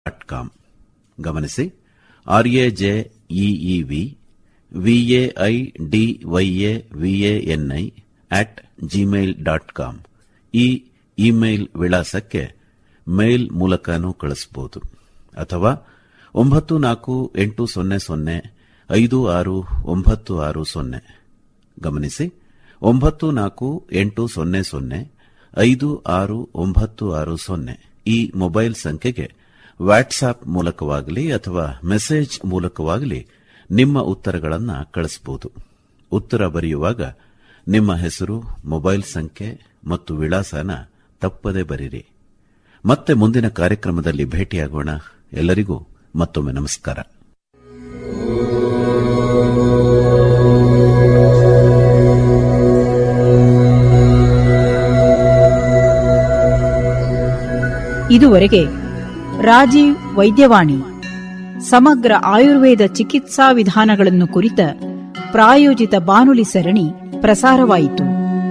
Dot com ಗಮನಿಸಿ RAJ EEV VAI DYA VANI at Gmail dot com ಈ email ವಿಳಾಸಕ್ಕೆ mail ಮೂಲಕನೂ ಕಳಿಸಬಹುದು ಅಥವಾ ಒಂಬತ್ತು ನಾಲ್ಕು ಎಂಟು ಸೊನ್ನೆ ಸೊನ್ನೆ ಐದು ಆರು ಒಂಬತ್ತು ಆರು ಸೊನ್ನೆ ಗಮನಿಸಿ ಒಂಬತ್ತು ನಾಲ್ಕು ಎಂಟು ಸೊನ್ನೆ ಸೊನ್ನೆ ಐದು ಆರು ಒಂಬತ್ತು ಆರು ಸೊನ್ನೆ ಈ ಮೊಬೈಲ್ ಸಂಖ್ಯೆಗೆ ವಾಟ್ಸ್ಆಪ್ ಮೂಲಕವಾಗಲಿ ಅಥವಾ ಮೆಸೇಜ್ ಮೂಲಕವಾಗಲಿ ನಿಮ್ಮ ಉತ್ತರಗಳನ್ನು ಕಳಿಸಬಹುದು ಉತ್ತರ ಬರೆಯುವಾಗ ನಿಮ್ಮ ಹೆಸರು ಮೊಬೈಲ್ ಸಂಖ್ಯೆ ಮತ್ತು ವಿಳಾಸನ ತಪ್ಪದೆ ಬರೀರಿ ಮತ್ತೆ ಮುಂದಿನ ಕಾರ್ಯಕ್ರಮದಲ್ಲಿ ಭೇಟಿಯಾಗೋಣ ಎಲ್ಲರಿಗೂ ಮತ್ತೊಮ್ಮೆ ನಮಸ್ಕಾರ ಇದುವರೆಗೆ ರಾಜೀವ್ ವೈದ್ಯವಾಣಿ ಸಮಗ್ರ ಆಯುರ್ವೇದ ಚಿಕಿತ್ಸಾ ವಿಧಾನಗಳನ್ನು ಕುರಿತ ಪ್ರಾಯೋಜಿತ ಬಾನುಲಿ ಸರಣಿ ಪ್ರಸಾರವಾಯಿತು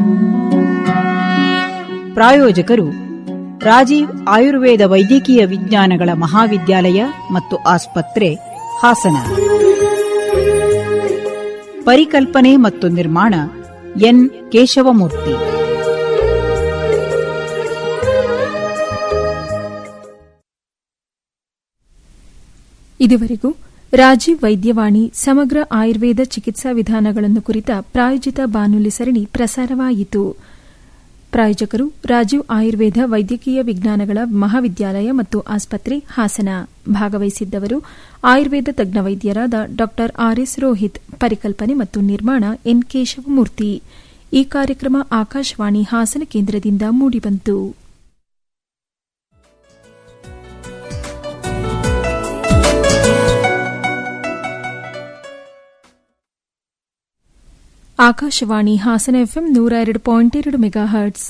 ಪ್ರಾಯೋಜಕರು ರಾಜೀವ್ ಆಯುರ್ವೇದ ವೈದ್ಯಕೀಯ ವಿಜ್ಞಾನಗಳ ಮಹಾವಿದ್ಯಾಲಯ ಮತ್ತು ಆಸ್ಪತ್ರೆ ಹಾಸನ ಪರಿಕಲ್ಪನೆ ಮತ್ತು ನಿರ್ಮಾಣ ಎನ್ ಕೇಶವಮೂರ್ತಿ ಇದುವರೆಗೂ ರಾಜೀವ್ ವೈದ್ಯವಾಣಿ ಸಮಗ್ರ ಆಯುರ್ವೇದ ಚಿಕಿತ್ಸಾ ವಿಧಾನಗಳನ್ನು ಕುರಿತ ಪ್ರಾಯೋಜಿತ ಬಾನುಲಿ ಸರಣಿ ಪ್ರಸಾರವಾಯಿತು ಪ್ರಾಯೋಜಕರು ರಾಜೀವ್ ಆಯುರ್ವೇದ ವೈದ್ಯಕೀಯ ವಿಜ್ಞಾನಗಳ ಮಹಾವಿದ್ಯಾಲಯ ಮತ್ತು ಆಸ್ಪತ್ರೆ ಹಾಸನ ಭಾಗವಹಿಸಿದ್ದವರು ಆಯುರ್ವೇದ ತಜ್ಞ ವೈದ್ಯರಾದ ಡಾ ಆರ್ಎಸ್ ರೋಹಿತ್ ಪರಿಕಲ್ಪನೆ ಮತ್ತು ನಿರ್ಮಾಣ ಎನ್ ಕೇಶವಮೂರ್ತಿ ಈ ಕಾರ್ಯಕ್ರಮ ಆಕಾಶವಾಣಿ ಹಾಸನ ಕೇಂದ್ರದಿಂದ ಮೂಡಿಬಂತು ಆಕಾಶವಾಣಿ ಹಾಸನ ಎಫ್ಎಂ ನೂರ ಎರಡು ಪಾಯಿಂಟ್ ಎರಡು ಮೆಗಾ ಹರ್ಟ್ಸ್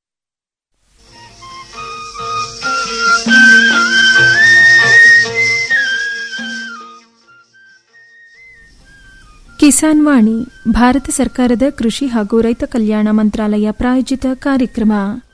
ಕಿಸಾನ್ ವಾಣಿ ಭಾರತ ಸರ್ಕಾರದ ಕೃಷಿ ಹಾಗೂ ರೈತ ಕಲ್ಯಾಣ ಮಂತ್ರಾಲಯ ಪ್ರಾಯೋಜಿತ ಕಾರ್ಯಕ್ರಮ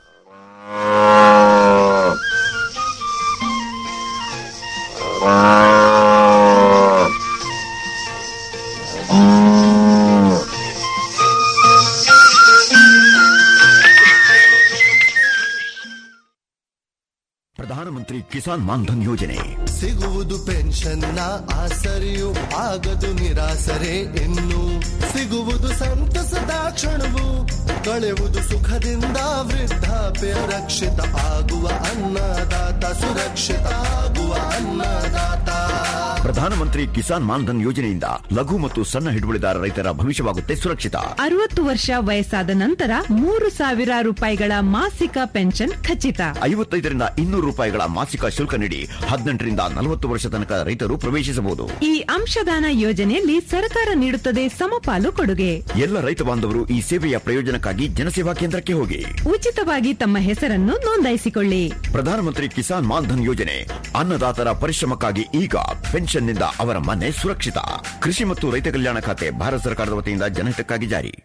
ಪ್ರಧಾನಮಂತ್ರಿ ಕಿಸಾನ್ ಮಾನ್ಧನ್ ಯೋಜನೆ ಸಿಗುವುದು ಪೆನ್ಷನ್ನ ಆಸರೆಯು ಆಗದು ನಿರಾಸರೆ ಇನ್ನು ಸಿಗುವುದು ಸಂತಸದ ಕ್ಷಣವು ಕಳೆವುದು ಸುಖದಿಂದ ವೃದ್ಧಾಪ್ಯ ರಕ್ಷಿತ ಆಗುವ ಅನ್ನದಾತ ಸುರಕ್ಷಿತ ಆಗುವ ಅನ್ನದಾತ ಪ್ರಧಾನಮಂತ್ರಿ ಕಿಸಾನ್ ಮಾನ್ಧನ್ ಯೋಜನೆಯಿಂದ ಲಘು ಮತ್ತು ಸಣ್ಣ ಹಿಡುವಳಿದಾರ ರೈತರ ಭವಿಷ್ಯವಾಗುತ್ತೆ ಸುರಕ್ಷಿತ ಅರವತ್ತು ವರ್ಷ ವಯಸ್ಸಾದ ನಂತರ ಮೂರು ಸಾವಿರ ರೂಪಾಯಿಗಳ ಮಾಸಿಕ ಪೆನ್ಷನ್ ಖಚಿತ ಐವತ್ತೈದರಿಂದ ಇನ್ನೂರು ರೂಪಾಯಿಗಳ ಮಾಸಿಕ ಶುಲ್ಕ ನೀಡಿ ಹದಿನೆಂಟರಿಂದ ನಲವತ್ತು ವರ್ಷ ತನಕ ರೈತರು ಪ್ರವೇಶಿಸಬಹುದು ಈ ಅಂಶದಾನ ಯೋಜನೆಯಲ್ಲಿ ಸರ್ಕಾರ ನೀಡುತ್ತದೆ ಸಮಪಾಲು ಕೊಡುಗೆ ಎಲ್ಲ ರೈತ ಬಾಂಧವರು ಈ ಸೇವೆಯ ಪ್ರಯೋಜನಕ್ಕಾಗಿ ಜನಸೇವಾ ಕೇಂದ್ರಕ್ಕೆ ಹೋಗಿ ಉಚಿತವಾಗಿ ತಮ್ಮ ಹೆಸರನ್ನು ನೋಂದಾಯಿಸಿಕೊಳ್ಳಿ ಪ್ರಧಾನಮಂತ್ರಿ ಕಿಸಾನ್ ಮಾನ್ಧನ್ ಯೋಜನೆ ಅನ್ನದಾತರ ಪರಿಶ್ರಮಕ್ಕಾಗಿ ಈಗ ಪೆನ್ಷನ್ನಿಂದ ಅವರ ಮನೆ ಸುರಕ್ಷಿತ ಕೃಷಿ ಮತ್ತು ರೈತ ಕಲ್ಯಾಣ ಖಾತೆ ಭಾರತ ಸರ್ಕಾರದ ವತಿಯಿಂದ ಜನಹಿತಕ್ಕಾಗಿ ಜಾರಿ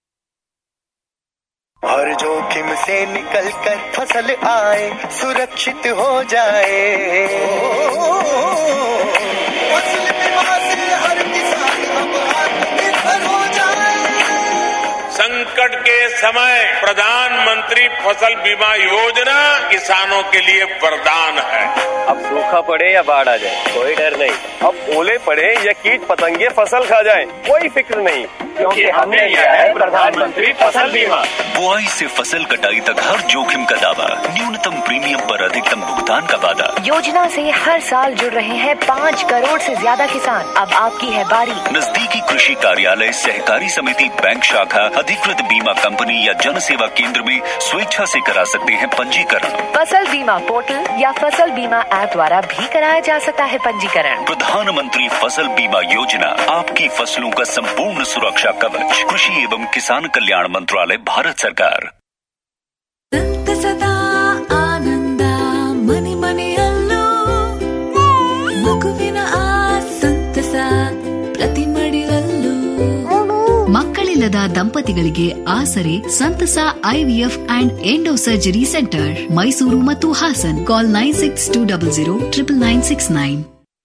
हर जोखिम से निकल कर फसल आए सुरक्षित हो जाए फसल बीमा से हर किसान अब आत्मनिर्भर हो जाए संकट के समय प्रधानमंत्री फसल बीमा योजना किसानों के लिए वरदान है अब सूखा पड़े या बाढ़ आ जाए कोई डर नहीं अब ओले पड़े या कीट पतंगे फसल खा जाए कोई फिक्र नहीं क्योंकि हमने लिया है प्रधानमंत्री फसल बीमा बुआई से फसल कटाई तक हर जोखिम का दावा न्यूनतम प्रीमियम पर अधिकतम भुगतान का वादा योजना से हर साल जुड़ रहे हैं पाँच करोड़ से ज्यादा किसान अब आपकी है बारी नजदीकी कृषि कार्यालय सहकारी समिति बैंक शाखा अधिकृत बीमा कंपनी या जन सेवा केंद्र में स्वेच्छा से करा सकते हैं पंजीकरण फसल बीमा पोर्टल या फसल बीमा ऐप द्वारा भी कराया जा सकता है पंजीकरण प्रधानमंत्री फसल बीमा योजना आपकी फसलों का संपूर्ण सुरक्षा कवच कृषि एवं किसान कल्याण मंत्रालय भारत सरकार ಸಂತಸದ ಆನಂದ ಮನೆ ಮನೆಯಲ್ಲೂ ಮಗುವಿನ ಆ ಸಂತಸ ಪ್ರತಿ ಮಡಿಲಲ್ಲೂ ಮಕ್ಕಳಿಲ್ಲದ ದಂಪತಿಗಳಿಗೆ ಆಸರೆ ಸಂತಸ IVF and endo surgery centre Mysuru ಮತ್ತು Hassan call nine six two double zero triple nine six nine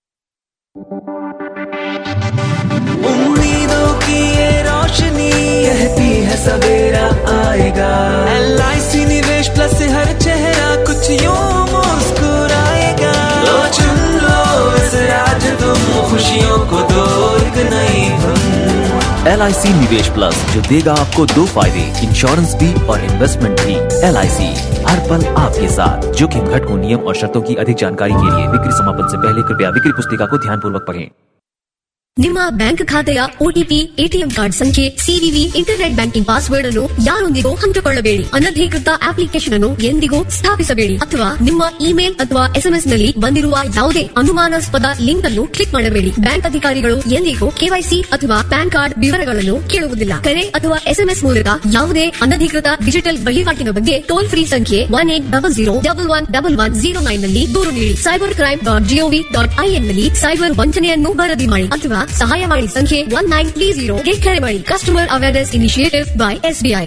उम्मीदों की ये रोशनी कहती है सवेरा आएगा एल निवेश प्लस से हर चेहरा कुछ यूं मुस्कुराएगा लो चुन लो इस आज तुम खुशियों को दो एक नई धुन एल निवेश प्लस जो देगा आपको दो फायदे इंश्योरेंस भी और इन्वेस्टमेंट भी एल हर पल आपके साथ जोखिम घटकों नियम और शर्तों की अधिक जानकारी के लिए बिक्री समापन से पहले कृपया बिक्री पुस्तिका को ध्यान पूर्वक पढ़ें ನಿಮ್ಮ ಬ್ಯಾಂಕ್ ಖಾತೆಯ ಒಟಿಪಿ ಎಟಿಎಂ ಕಾರ್ಡ್ ಸಂಖ್ಯೆ ಸಿವಿವಿ ಇಂಟರ್ನೆಟ್ ಬ್ಯಾಂಕಿಂಗ್ ಪಾಸ್ವರ್ಡ್ ಅನ್ನು ಯಾರೊಂದಿಗೂ ಹಂಚಿಕೊಳ್ಳಬೇಡಿ ಅನಧಿಕೃತ ಅಪ್ಲಿಕೇಶನ್ ಅನ್ನು ಎಂದಿಗೂ ಸ್ಥಾಪಿಸಬೇಡಿ ಅಥವಾ ನಿಮ್ಮ ಇಮೇಲ್ ಅಥವಾ ಎಸ್ಎಂಎಸ್ ನಲ್ಲಿ ಬಂದಿರುವ ಯಾವುದೇ ಅನುಮಾನಾಸ್ಪದ ಲಿಂಕ್ ಅನ್ನು ಕ್ಲಿಕ್ ಮಾಡಬೇಡಿ ಬ್ಯಾಂಕ್ ಅಧಿಕಾರಿಗಳು ಎಂದಿಗೂ ಕೆವೈಸಿ ಅಥವಾ ಪ್ಯಾನ್ ಕಾರ್ಡ್ ವಿವರಗಳನ್ನು ಕೇಳುವುದಿಲ್ಲ ಕರೆ ಅಥವಾ ಎಸ್ಎಂಎಸ್ ಮೂಲಕ ಯಾವುದೇ ಅನಧಿಕೃತ ಡಿಜಿಟಲ್ ವಹಿವಾಟಿನ ಬಗ್ಗೆ ಟೋಲ್ ಫ್ರೀ ಸಂಖ್ಯೆ one eight double zero double one double one zero nine ನಲ್ಲಿ ದೂರು ನೀಡಿ cyber crime dot GOV dot IN ನಲ್ಲಿ ಸೈಬರ್ ವಂಚನೆಯನ್ನು ವರದಿ ಮಾಡಿ ಅಥವಾ ಸಹಾಯ ಮಾಡಿ ಸಂಖ್ಯೆ ಒನ್ ನೈನ್ ತ್ರೀ ಜೀರೋ ಗೆ ಕರೆ ಮಾಡಿ customer awareness initiative by SBI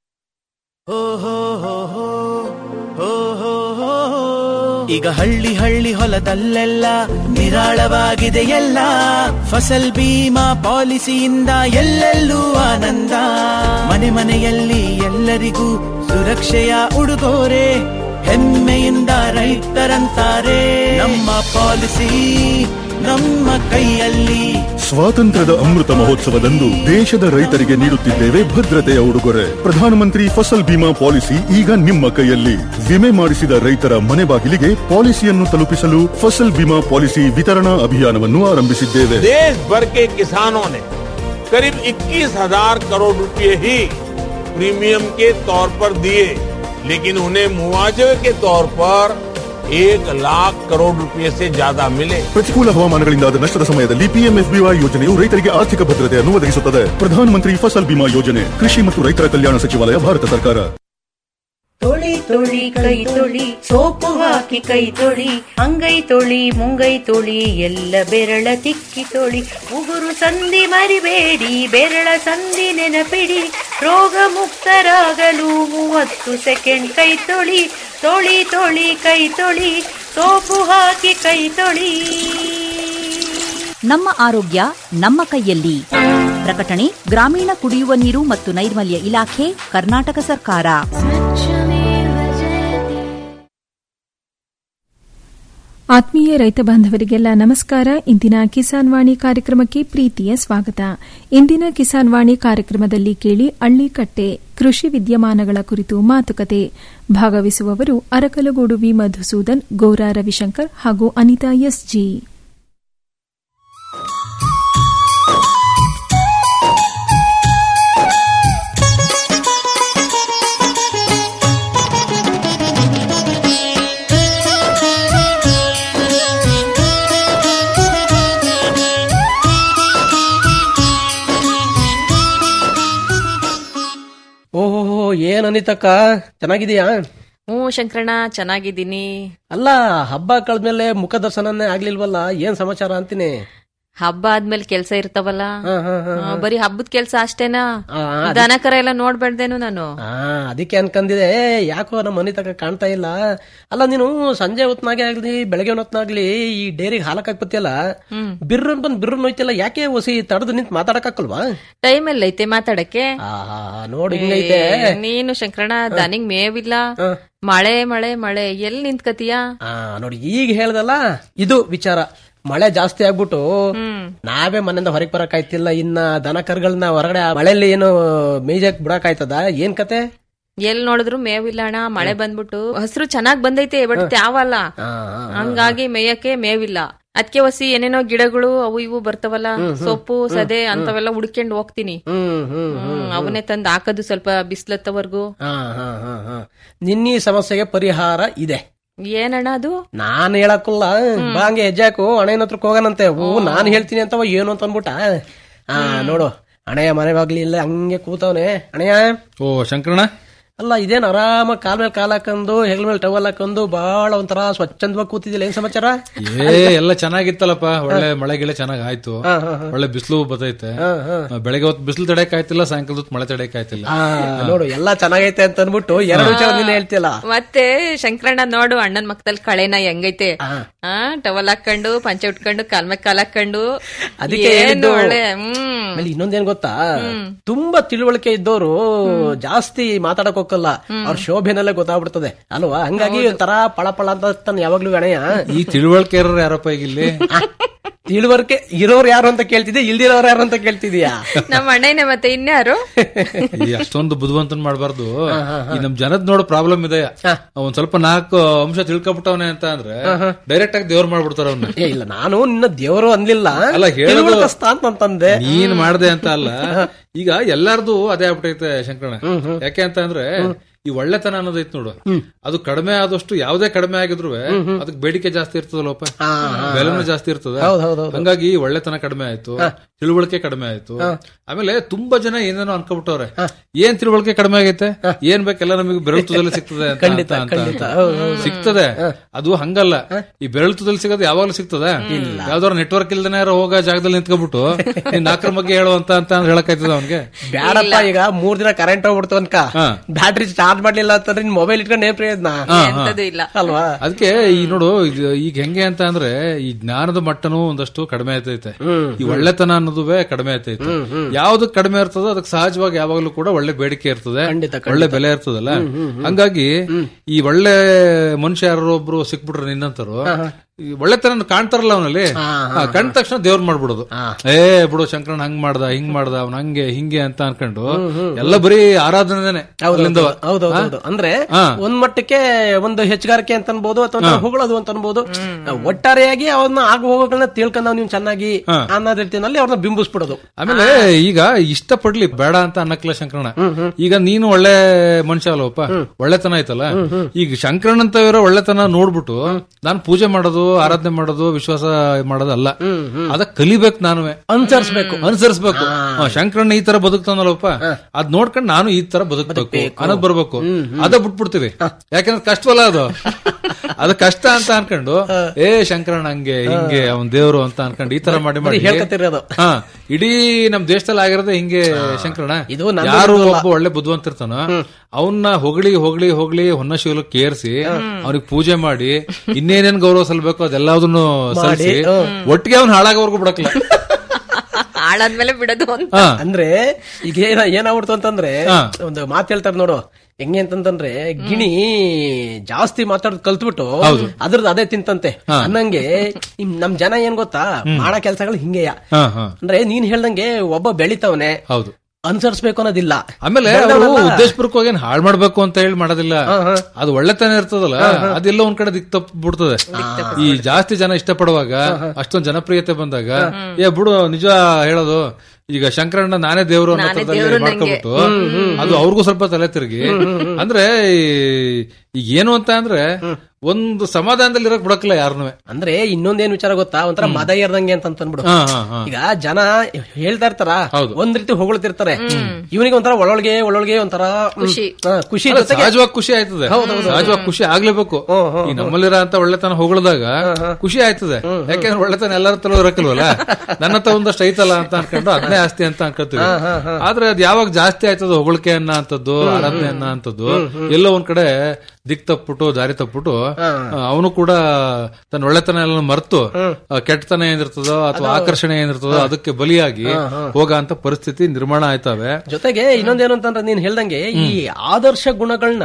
ಈಗ ಹಳ್ಳಿ ಹಳ್ಳಿ ಹೊಲದಲ್ಲೆಲ್ಲ ನಿರಾಳವಾಗಿದೆ ಎಲ್ಲ ಫಸಲ್ ಬೀಮಾ ಪಾಲಿಸಿಯಿಂದ ಎಲ್ಲೆಲ್ಲೂ ಆನಂದ ಮನೆ ಮನೆಯಲ್ಲಿ ಎಲ್ಲರಿಗೂ ಸುರಕ್ಷೆಯ ಉಡುಗೊರೆ ಹೆಮ್ಮೆಯಿಂದ ರೈತರಂತಾರೆ ನಮ್ಮ ಪಾಲಿಸಿ ನಮ್ಮ ಕೈಯಲ್ಲಿ ಸ್ವಾತಂತ್ರ್ಯದ ಅಮೃತ ಮಹೋತ್ಸವದಂದು ದೇಶದ ರೈತರಿಗೆ ನೀಡುತ್ತಿದ್ದೇವೆ ಭದ್ರತೆಯ ಉಡುಗೊರೆ ಪ್ರಧಾನಮಂತ್ರಿ ಫಸಲ್ ಬಿಮಾ ಪಾಲಿಸಿ ಈಗ ನಿಮ್ಮ ಕೈಯಲ್ಲಿ ವಿಮೆ ಮಾಡಿಸಿದ ರೈತರ ಮನೆ ಬಾಗಿಲಿಗೆ ಪಾಲಿಸಿಯನ್ನು ತಲುಪಿಸಲು ಫಸಲ್ ಬಿಮಾ ಪಾಲಿಸಿ ವಿತರಣಾ ಅಭಿಯಾನವನ್ನು ಆರಂಭಿಸಿದ್ದೇವೆ देश भर के किसानों ने करीब 21,000 करोड़ रुपए ही प्रीमियम के तौर पर दिए लेकिन उन्हें मुआवजे के तौर पर एक लाख करोड़ रुपए से ज्यादा मिले ಪ್ರತಿಕೂಲ ಹವಾಮಾನಗಳಿಂದಾದ ನಷ್ಟದ ಸಮಯದಲ್ಲಿ ಪಿಎಂಎಫ್ಬಿವೈ ಯೋಜನೆಯು ರೈತರಿಗೆ ಆರ್ಥಿಕ ಭದ್ರತೆಯನ್ನು ಒದಗಿಸುತ್ತದೆ ಪ್ರಧಾನಮಂತ್ರಿ ಫಸಲ್ ಬಿಮಾ ಯೋಜನೆ ಕೃಷಿ ಮತ್ತು ರೈತರ ಕಲ್ಯಾಣ ಸಚಿವಾಲಯ ಭಾರತ ಸರ್ಕಾರ ತೊಳಿ ತೊಳಿ ಕೈ ತೊಳಿ ಸೋಪು ಹಾಕಿ ಕೈ ತೊಳಿ ಅಂಗೈ ತೊಳಿ ಮುಂಗೈ ತೊಳಿ ಎಲ್ಲ ಬೆರಳ ತಿಕ್ಕಿ ತೊಳಿ ಉಗುರು ಸಂಧಿ ಮರಿಬೇಡಿ ಬೆರಳ ಸಂಧಿ ನೆನಪಿಡಿ ರೋಗ ಮುಕ್ತರಾಗಲು ಮೂವತ್ತು ಸೆಕೆಂಡ್ ಕೈ ತೊಳಿ ತೊಳಿ ತೊಳಿ ಕೈ ತೊಳಿ ಸೋಪು ಹಾಕಿ ಕೈ ತೊಳಿ ನಮ್ಮ ಆರೋಗ್ಯ ನಮ್ಮ ಕೈಯಲ್ಲಿ ಪ್ರಕಟಣೆ ಗ್ರಾಮೀಣ ಕುಡಿಯುವ ನೀರು ಮತ್ತು ನೈರ್ಮಲ್ಯ ಇಲಾಖೆ ಕರ್ನಾಟಕ ಸರ್ಕಾರ ಆತ್ಮೀಯ ರೈತ ಬಾಂಧವರಿಗೆಲ್ಲ ನಮಸ್ಕಾರ ಇಂದಿನ ಕಿಸಾನ್ ವಾಣಿ ಕಾರ್ಯಕ್ರಮಕ್ಕೆ ಪ್ರೀತಿಯ ಸ್ವಾಗತ ಇಂದಿನ ಕಿಸಾನ್ ವಾಣಿ ಕಾರ್ಯಕ್ರಮದಲ್ಲಿ ಕೇಳಿ ಅಳ್ಳಿಕಟ್ಟೆ ಕೃಷಿ ವಿದ್ಯಮಾನಗಳ ಕುರಿತು ಮಾತುಕತೆ ಭಾಗವಹಿಸುವವರು ಅರಕಲಗೂಡು ವಿ ಮಧುಸೂದನ್ ಗೌರಾ ರವಿಶಂಕರ್ ಹಾಗೂ ಅನಿತಾ ಎಸ್ಜಿ ಓಹೋ ಏನ್ ಅನಿತಕ್ಕ ಚೆನ್ನಾಗಿದೀಯಾ ಹ್ಞೂ ಶಂಕರಣ್ಣ ಚೆನ್ನಾಗಿದ್ದೀನಿ ಅಲ್ಲ ಹಬ್ಬ ಕಳೆದ್ಮೇಲೆ ಮುಖ ದರ್ಶನನೇ ಆಗ್ಲಿಲ್ವಲ್ಲ ಏನ್ ಸಮಾಚಾರ ಅಂತೀನಿ ಹಬ್ಬ ಆದ್ಮೇಲೆ ಕೆಲ್ಸ ಇರ್ತಾವಲ್ಲ ಹಾ, ಹಾ, ಹಾ, ಆ, ಬರೀ ಹಬ್ಬದ ಕೆಲ್ಸ ಅಷ್ಟೇನಾ ಆ, ಅದ್- ದನ ಕರ ಎಲ್ಲ ನೋಡ್ಬೇಡ್ದೇನು ನಾನು ಆ ಅದಕ್ಕೆ ಅನ್ಕಂದಿದೆ ಯಾಕೋ ನಮ್ಮ ಅನಿತಕ್ಕ ಕಾಣ್ತಾ ಇಲ್ಲ ಅಲ್ಲ ನೀನು ಸಂಜೆ ಹೊತ್ನಾಗೆ ಆಗ್ಲಿ ಬೆಳಗ್ಗೆ ಹೊತ್ನಾಗ್ಲಿ ಈ ಡೈರಿಗೆ ಹಾಲಕ್ ಹಾಕ್ಬತ್ತಿಯಲ್ಲ ಬಿರ್ರನ್ ಬಂದ್ ಬಿರ್ರನ್ ಹೋಯ್ತಿಲ್ಲ ಯಾಕೆ ಒಸಿ ತಡೆದು ನಿಂತ್ ಮಾತಾಡಕ್ಕಾಗಲ್ವಾ ಟೈಮ್ ಎಲ್ಲ ಐತೆ ಮಾತಾಡಕ್ಕೆ ನೋಡಿ ಹಿಂಗೈತೆ ಏ, ನೀನು ಶಂಕರಣ್ಣ ದನಿಗ್ ಮೇವಿಲ್ಲ ಮಳೆ ಮಳೆ ಮಳೆ ಎಲ್ಲಿ ನಿಂತ್ಕತಿಯಾ ಆ ನೋಡಿ ಈಗ ಹೇಳ್ದಲ್ಲ ಇದು ವಿಚಾರ ಮಳೆ ಜಾಸ್ತಿ ಆಗ್ಬಿಟ್ಟು ನಾವೇ ಮನೆಯಿಂದ ಹೊರಗೆ ಬರಕ್ ಆಯ್ತಿಲ್ಲ ಇನ್ನ ದನ ಕರುಗಳನ್ನ ಹೊರಗಡೆ ಆ ಮಳೆಯಲ್ಲಿ ಏನು ಮೇಜಕ್ ಬಿಡಕ್ ಆಯ್ತದ ಏನ್ ಕತೆ ಎಲ್ ನೋಡಿದ್ರು ಮೇವಿಲ್ಲ ಅಣ್ಣ ಮಳೆ ಬಂದ್ಬಿಟ್ಟು ಹಸ್ರು ಚೆನ್ನಾಗ್ ಬಂದೈತೆ ಬಟ್ ತ್ಯಾವಲ್ಲ ಹಂಗಾಗಿ ಮೇಯಕ್ಕೆ ಮೇವಿಲ್ಲ ಅದಕ್ಕೆ ಹೊಸಿ ಏನೇನೋ ಗಿಡಗಳು ಅವು ಇವು ಬರ್ತಾವಲ್ಲ ಸೊಪ್ಪು ಸದೆ ಅಂತವೆಲ್ಲ ಹುಡ್ಕೊಂಡ್ ಹೋಗ್ತೀನಿ ಹ್ಮ್ ಹ್ಮ್ ಹ್ಮ್, ಅವನ್ನೇ ತಂದ್ ಹಾಕೋದು ಸ್ವಲ್ಪ ಬಿಸ್ಲತ್ತವರ್ಗು ಹಾ ಹಾ ಹಾ ಹಾ ನಿನ್ನೀ ಸಮಸ್ಯೆಗೆ ಪರಿಹಾರ ಇದೆ ಏನಣ್ಣ ಅದು ನಾನ್ ಹೇಳಕ್ಕಲ್ಲ ಬಾ ಹಂಗೆ ಹೆಜ್ಜೆ ಹಾಕು ಹಣೆಯನ ಹತ್ರಕ್ ಹೋಗನಂತೆ ಓ ನಾನ್ ಹೇಳ್ತೀನಿ ಅಂತವ ಏನು ಅಂತ ಅನ್ಬಿಟ್ಟ ಆ ನೋಡು ಹಣೆಯ ಮನೆ ಬಾಗ್ಲಿ ಇಲ್ಲ ಹಂಗೆ ಕೂತವನೆ ಹಣೆಯ ಓ ಶಂಕರಣ್ಣ ಅಲ್ಲ ಇದೇನ್ ಆರಾಮ ಕಾಲ್ ಮೇಲೆ ಕಾಲ್ ಹಾಕೊಂಡು ಹೆಗಲ ಮೇಲೆ ಟವಲ್ ಹಾಕೊಂಡು ಬಹಳ ಒಂಥರ ಸ್ವಚ್ಛಂದವಾಗಿ ಕೂತಿದ್ದಿಲ್ಲ ಏನ್ ಸಮಾಚಾರ ಏ ಎಲ್ಲ ಚೆನ್ನಾಗಿತ್ತಲ್ಲಪ್ಪ ಒಳ್ಳೆ ಮಳೆ ಗಿಳೆ ಚೆನ್ನಾಗ್ ಆಯ್ತು ಒಳ್ಳೆ ಬಿಸಿಲು ಬರ್ತೈತೆ ಬೆಳಗ್ಗೆ ಹೊತ್ತು ಬಿಸಿಲು ತಡೆಯಕ್ ಆಯ್ತಿಲ್ಲ ಸಾಯಂಕಾಲ ಹೊತ್ತು ಮಳೆ ತಡೆಯಕ್ ಆಯ್ತಿಲ್ಲ ಆ, ನೋಡು ಎಲ್ಲಾ ಚೆನ್ನಾಗೈತೆ ಅಂತ ಅನ್ಬಿಟ್ಟು ಎರಡು ವಿಚಾರ ನೀನ್ ಹೇಳ್ತಿಯಲ್ಲ ಮತ್ತೆ ಶಂಕರಣ್ಣ ನೋಡು ಅಣ್ಣನ್ ಮಕ್ಕದಲ್ಲಿ ಕಳೆನ ಹೆಂಗೈತೆ ಆ ಟವಲ್ ಹಾಕೊಂಡು ಪಂಚೆ ಉಟ್ಕೊಂಡು ಕಾಲ್ ಮೇಲೆ ಕಾಲ್ ಹಾಕೊಂಡು ಅದಕ್ಕೆ ಏನು ಹೇಳಿದ್ದು. ಒಳ್ಳೆ ಹ್ಮ್ ಆಮೇಲೆ ಇನ್ನೊಂದೇನ್ ಗೊತ್ತಾ ತುಂಬಾ ತಿಳುವಳಿಕೆ ಇದ್ದವರು ಜಾಸ್ತಿ ಮಾತಾಡಕ್ ಹೋಗಲ್ಲ ಅವ್ರ ಶೋಭೆನಲ್ಲೇ ಗೊತ್ತಾಗ್ಬಿಡ್ತದೆ ಅಲ್ವಾ ಹಂಗಾಗಿ ಒಂಥರ ಪಳ ಪಳ ಅಂತ ತಾನು ಯಾವಾಗ್ಲೂ ಅಣಯ್ಯ ಈ ತಿಳುವಳಿಕೆ ಇರೋರು ಯಾರಪ್ಪ ಈಗ ಇಲ್ಲಿ ತಿಳುವಳಿಕೆ ಇರೋರು ಯಾರು ಅಂತ ಕೇಳ್ತಿದ್ಯಾ ಇಲ್ದಿರೋರು ಯಾರು ಅಂತ ಕೇಳ್ತಿದ್ಯಾ ನಮ್ಮ ಅಣ್ಣನೇ ಮತ್ತೆ ಇನ್ಯಾರು ಈ ಅಷ್ಟೊಂದು ಬುದ್ಧಿವಂತನ್ ಮಾಡಬಾರ್ದು ಈ ನಮ್ ಜನದ್ ನೋಡೋ ಪ್ರಾಬ್ಲಮ್ ಇದೆ ಒಂದ್ ಸ್ವಲ್ಪ ನಾಲ್ಕು ಅಂಶ ತಿಳ್ಕೊಬಿಟ್ಟವನೆ ಅಂತ ಅಂದ್ರೆ ಡೈರೆಕ್ಟ್ ಆಗಿ ದೇವ್ರ ಮಾಡ್ಬಿಡ್ತಾರ ಅವ್ನ ಏ ಇಲ್ಲ ನಾನು ನಿನ್ನ ದೇವರು ಅನ್ಲಿಲ್ಲ ಅಲ್ಲ, ಹೇಳೋದು- ತಿಳುವಳಿಕಸ್ತ ಅಂತಂದೆ ನೀನ್ ಮಾಡ್ದೆ ಅಂತ ಅಲ್ಲ ಈಗ ಎಲ್ಲಾರ್ದು ಅದೇ ಆಗ್ಬಿಟ್ಟೈತೆ ಶಂಕರಣ ಯಾಕೆ ಅಂತ ಅಂದ್ರೆ ಈ ಒಳ್ಳೆತನ ಅನ್ನೋದೈತ್ ನೋಡು ಅದು ಕಡಿಮೆ ಆದಷ್ಟು ಯಾವ್ದೇ ಕಡಿಮೆ ಆಗಿದ್ರು ಅದಕ್ಕೆ ಬೇಡಿಕೆ ಜಾಸ್ತಿ ಇರ್ತದಲ್ಲಪ್ಪ ಬೆಲೆನೂ ಜಾಸ್ತಿ ಇರ್ತದ ಹೌದ್ ಹೌದ್ ಹೌದ್. ಹಂಗಾಗಿ ಒಳ್ಳೆತನ ಕಡಿಮೆ ಆಯ್ತು ತಿಳುವಳಿಕೆ ಕಡಿಮೆ ಆಯ್ತು ಆಮೇಲೆ ತುಂಬಾ ಜನ ಏನೇನೋ ಅನ್ಕೊಬಿಟ್ಟವ್ರೆ ಏನ್ ತಿಳುವಳಿಕೆ ಕಡಿಮೆ ಆಗೈತೆ ಏನ್ ಬೇಕೆಲ್ಲ ನಮಗೆ ಬೆರಳುತದಲ್ಲಿ ಸಿಗ್ತದೆ ಅಂತ- ಖಂಡಿತ, ಅಂತ- ಖಂಡಿತ. ಅಂತ. ಹೌದ್ ಹೌದ್. ಸಿಗ್ತದೆ ಅದು ಹಂಗಲ್ಲ ಈ ಬೆರಳುತದಲ್ಲಿ ಸಿಗೋದು ಯಾವಾಗ್ಲೂ ಸಿಗ್ತದೆ ಯಾವ್ದಾದ್ರು ನೆಟ್ವರ್ಕ್ ಇಲ್ದೇನೆ ಯಾರೋ ಹೋಗೋ ಜಾಗದಲ್ಲಿ ನಿಂತ್ಕೊಬಿಟ್ಟು ನೀನ್ ನಾಲ್ಕರ ಬಗ್ಗೆ ಹೇಳು ಅಂತ ಅಂತ ಅಂದ್ರೆ ಹೇಳಕ್ಕಾಯ್ತದ ಅವ್ನಿಗೆ ಬ್ಯಾಡಪ್ಪ ಈಗ ಮೂರ್ ದಿನ ಕರೆಂಟ್ ಹೋಗ್ಬಿಡ್ತು ಅನ್ಕ ಬ್ಯಾಟ್ರಿ ಚಾರ್ಜ್ ಮಾಡ್ಲಿಲ್ಲ ಅಂತಂದ್ರೆ ನಿನ್ ಮೊಬೈಲ್ ಇಟ್ಕೊಂಡು ಏನ್ ಪ್ರಯೋಜನ ಎಂತದೂ ಇಲ್ಲ ಅಲ್ವಾ ಅದಕ್ಕೆ ಈ ನೋಡು ಇದು ಈಗ ಹೆಂಗೆ ಅಂತ ಅಂದ್ರೆ ಈ ಜ್ಞಾನದ ಮಟ್ಟನೂ ಒಂದಷ್ಟು ಕಡಿಮೆ ಆಯ್ತೈತೆ ಈ ಒಳ್ಳೆತನ ಅನ್ನೋದುವೇ ಕಡಿಮೆ ಆಯ್ತೈತೆ ಯಾವ್ದು ಕಡಿಮೆ ಇರ್ತದೋ ಅದಕ್ಕೆ ಸಹಜವಾಗಿ ಯಾವಾಗ್ಲೂ ಕೂಡ ಒಳ್ಳೆ ಬೇಡಿಕೆ ಇರ್ತದೆ ಒಳ್ಳೆ ಬೆಲೆ ಇರ್ತದಲ್ಲ ಹಂಗಾಗಿ ಈ ಒಳ್ಳೆ ಮನುಷ್ಯ ಯಾರೋ ಒಬ್ರು ಸಿಕ್ಬಿಟ್ರೆ ನಿನ್ನಂತರು ಈ ಒಳ್ಳೆತನ ಕಾಣ್ತಾರಲ್ಲ ಅವನಲ್ಲಿ ಕಂಡ ತಕ್ಷಣ ದೇವ್ರ ಮಾಡ್ಬಿಡೋದು ಏ ಬಿಡು ಶಂಕರನ್ ಹಂಗ್ ಮಾಡ್ದ ಹಿಂಗ್ ಮಾಡ್ದ ಅವ್ನ ಹಂಗೆ ಹಿಂಗೆ ಅಂತ ಅನ್ಕೊಂಡು ಎಲ್ಲ ಬರೀ ಆರಾಧನೆನೆ ಅಲ್ಲಿಂದವ. ಹೌದೌದು ಅಂದ್ರೆ ಹಾ. ಒಂದ್ ಮಟ್ಟಕ್ಕೆ ಒಂದು ಹೆಚ್ಚುಗಾರಿಕೆ ಅಂತ ಅನ್ಬೋದು ಅಥವಾ ಹೊಗಳೋದು ಅಂತ ಅನ್ಬೋದು ಒಟ್ಟಾರೆಯಾಗಿ ಅವನ್ನ ಆಗ ಹೋಗೋಗಳನ್ನ ತಿಳ್ಕೊಂಡ್ ನೀವು ಚೆನ್ನಾಗಿ ಅನ್ನೋದ್ ರೀತಿಯಲ್ಲಿ ಅವ್ರನ್ನ ಬಿಂಬಿಸ್ಬಿಡೋದು ಆಮೇಲೆ ಈಗ ಇಷ್ಟ ಪಡ್ಲಿ ಬೇಡ ಅಂತ ಅನ್ನಕ್ಲ ಶಂಕರಣ ಈಗ ನೀನು ಒಳ್ಳೆ ಮನುಷ್ಯ ಅಲ್ಲವಪ್ಪ ಒಳ್ಳೆತನ ಆಯ್ತಲ್ಲ ಈಗ ಶಂಕರಣ್ಣ ಅಂತ ಇರೋ ಒಳ್ಳೆತನ ನೋಡ್ಬಿಟ್ಟು ನಾನು ಪೂಜೆ ಮಾಡೋದು ಆರಾಧನೆ ಮಾಡೋದು ವಿಶ್ವಾಸ ಮಾಡೋದು ಅಲ್ಲ ಅದ ಕಲಿಬೇಕು ನಾನು ಅನುಸರಿಸ್ಬೇಕು ಅನುಸರಿಸ್ಬೇಕು ಹಾ, ಶಂಕರಣ್ಣ ಈ ತರ ಬದುಕ್ತಾನಲ್ಲಪ್ಪ ಅದ್ ನೋಡ್ಕೊಂಡು ನಾನು ಈ ತರ ಬದುಕ್ಬೇಕು ಅನ್ನೋದ್ ಬರ್ಬೇಕು ಅದ ಬಿಟ್ಬಿಡ್ತೀವಿ ಯಾಕಂದ್ರೆ ಕಷ್ಟವಲ್ಲ ಅದು ಅದು ಕಷ್ಟ ಅಂತ ಅನ್ಕೊಂಡು ಏ ಶಂಕರಣ್ಣ ಹಂಗೆ ಹಿಂಗೆ ಅವನ್ ದೇವ್ರು ಅಂತ ಅನ್ಕೊಂಡು ಈ ತರ ಮಾಡಿ ಮಾಡಿ ಹೇಳ್ಕೊತಿರೋದು. ಹಾ ಇಡೀ ನಮ್ ದೇಶದಲ್ಲಿ ಆಗಿರೋದೇ ಹಿಂಗೆ ಶಂಕರಣ್ಣ ಇದು ನನ್ನ ಯಾರು ವಿರುದ್ಧ ಅಲ್ಲ. ಒಬ್ಬ ಒಳ್ಳೆ ಬುದ್ಧಿವಂತಿರ್ತಾನೋ ಅವನ್ನ ಹೊಗಳಿ ಹೊಗಳಿ ಹೊಗಳಿ ಹೊನ್ನ ಶಿವಲಕ್ಕೆ ಕೇರಿಸಿ ಅವ್ನಿಗೆ ಪೂಜೆ ಮಾಡಿ ಇನ್ನೇನೇನ್ ಗೌರವ ಸಲ್ಬೇಕು ಅದೆಲ್ಲದನ್ನು ಸಲ್ಲಿಸಿ ಒಟ್ಟಿಗೆ ಅವ್ನ ಹಾಳಾಗೋವರೆಗೂ ಬಿಡಕ್ಲ ಹಾಳಾದ್ಮೇಲೆ ಬಿಡೋದು ಅಂತ ಹಾ. ಅಂದ್ರೆ ಈಗ ಏನ ಏನಾಗ್ಬಿಡ್ತು ಅಂತಂದ್ರೆ ಹಾ. ಒಂದು ಮಾತು ಹೇಳ್ತಾರೆ ನೋಡು ಹೆಂಗೆ ಅಂತಂದ್ರೆ ಗಿಣಿ ಜಾಸ್ತಿ ಮಾತಾಡೋದ್ ಕಲ್ತ್ಬಿಟ್ಟು ಹೌದು. ಅದ್ರದ್ದು ಅದೇ ತಿಂತಂತೆ ಅನ್ನಂಗೆ ಈ ನಮ್ ಜನ ಏನ್ ಗೊತ್ತಾ ಮಾಡೋ ಕೆಲ್ಸಗಳು ಹಿಂಗೆಯ ಹಾ ಹಾ ಅಂದ್ರೆ ನೀನ್ ಹೇಳ್ದಂಗೆ ಒಬ್ಬ ಬೆಳಿತವನೆ ಹೌದು ಅನುಸರಿಸ್ಬೇಕು ಅನ್ನೋದಿಲ್ಲ ಆಮೇಲೆ ಅವರು ಬೆಳ್ದವ್ನಲ್ಲ. ಉದ್ದೇಶಪೂರ್ವಕವಾಗಿ ಏನ್ ಹಾಳು ಮಾಡ್ಬೇಕು ಅಂತ ಹೇಳಿ ಮಾಡೋದಿಲ್ಲ ಅದು ಒಳ್ಳೆತನ ಇರ್ತದಲ್ಲ ಅದೆಲ್ಲ ಒಂದ್ ಕಡೆ ದಿಕ್ ತಪ್ಪು ಬಿಡ್ತದೆ ಈ ಜಾಸ್ತಿ ಜನ ಇಷ್ಟಪಡುವಾಗ ಅಷ್ಟೊಂದ್ ಜನಪ್ರಿಯತೆ ಬಂದಾಗ ಏ ಬಿಡು ನಿಜ ಹೇಳೋದು ಈಗ ಶಂಕರಣ್ಣ ನಾನೇ ದೇವ್ರು ಅನ್ನೋ ನಾನೇ ಥರದಲ್ಲಿ ದೇವ್ರು ಮಾಡ್ಕೊಬಿಟ್ಟು ಅದು ಅವ್ರಿಗೂ ಸ್ವಲ್ಪ ತಲೆ ತಿರುಗಿ ಅಂದ್ರೆ ಈ- ಈಗ ಏನು ಅಂತ ಅಂದ್ರೆ ಒಂದು ಸಮಾಧಾನದಲ್ಲಿ ಇರಕ್ ಬಿಡಕ್ಲ ಯಾರನ್ನು ಅಂದ್ರೆ ಇನ್ನೊಂದೇನ್ ವಿಚಾರ ಗೊತ್ತಾ ಒಂಥರ ಮದ ಏರ್ದಂಗೆ ಅಂತ ಅನ್ಬಿಡು ಹಾ, ಹಾ, ಹಾ. ಈಗ ಜನ ಹೇಳ್ತಾ ಇರ್ತಾರ ಹೌದು. ಒಂದ್ ರೀತಿ ಹೊಗಳ್ತಿರ್ತಾರೆ ಇವನಿಗೆ ಒಂಥರ ಒಳೊಳಗೆ ಒಳೊಳಗೆ ಒಂಥರ ಹ್ಮ್, ಖುಷಿ. ಹಾ, ಖುಷಿ ಅಲ್ಲ, ಜೊತೆಗೆ ಸಹಜವಾಗಿ ಖುಷಿ ಆಯ್ತದೆ ಸಹಜವಾಗಿ ಖುಷಿ ಆಗ್ಲೇಬೇಕು ಈ ನಮ್ಮಲ್ಲಿರೋ ಅಂತ ಒಳ್ಳೆತನ ಹೊಗಳದಾಗ ಖುಷಿ ಆಯ್ತದೆ ಯಾಕೆಂದ್ರೆ ಒಳ್ಳೆತನ ಎಲ್ಲರ ತಲೂ ಇರಕಲ್ವಲ್ಲ ನನ್ನ ಹತ್ರ ಒಂದಷ್ಟು ಐತಲ್ಲ ಅಂತ ಅನ್ಕೊಂಡು ಅದನ್ನೇ ಆಸ್ತಿ ಅಂತ ಅನ್ಕೊತೀವಿ ಆದ್ರೆ ಅದ್ ಯಾವಾಗ ಜಾಸ್ತಿ ಆಯ್ತದ ಹೊಗಳಿಕೆ ಅನ್ನ ಅಂತದ್ದು ಆರಾಧನೆ ಅನ್ನ ಅಂತದ್ದು ಎಲ್ಲೋ ಒಂದ್ ಕಡೆ ದಿಕ್ ತಪ್ಪಿಟ್ಟು ದಾರಿ ತಪ್ಪಿಟ್ಟು ಅವನು ಕೂಡ ತನ್ನ ಒಳ್ಳೆತನ ಎಲ್ಲ ಮರೆತು ಆ, ಕೆಟ್ಟತನ ಏನಿರ್ತದೋ ಅಥವಾ ಆಕರ್ಷಣೆ ಏನಿರ್ತದೋ ಅದಕ್ಕೆ ಬಲಿಯಾಗಿ ಹೋಗೋ ಅಂತ ಪರಿಸ್ಥಿತಿ ನಿರ್ಮಾಣ ಆಯ್ತವೆ ಜೊತೆಗೆ ಇನ್ನೊಂದೇನು ಅಂತಂದ್ರೆ ನೀನ್ ಹೇಳ್ದಂಗೆ ಈ ಆದರ್ಶ ಗುಣಗಳನ್ನ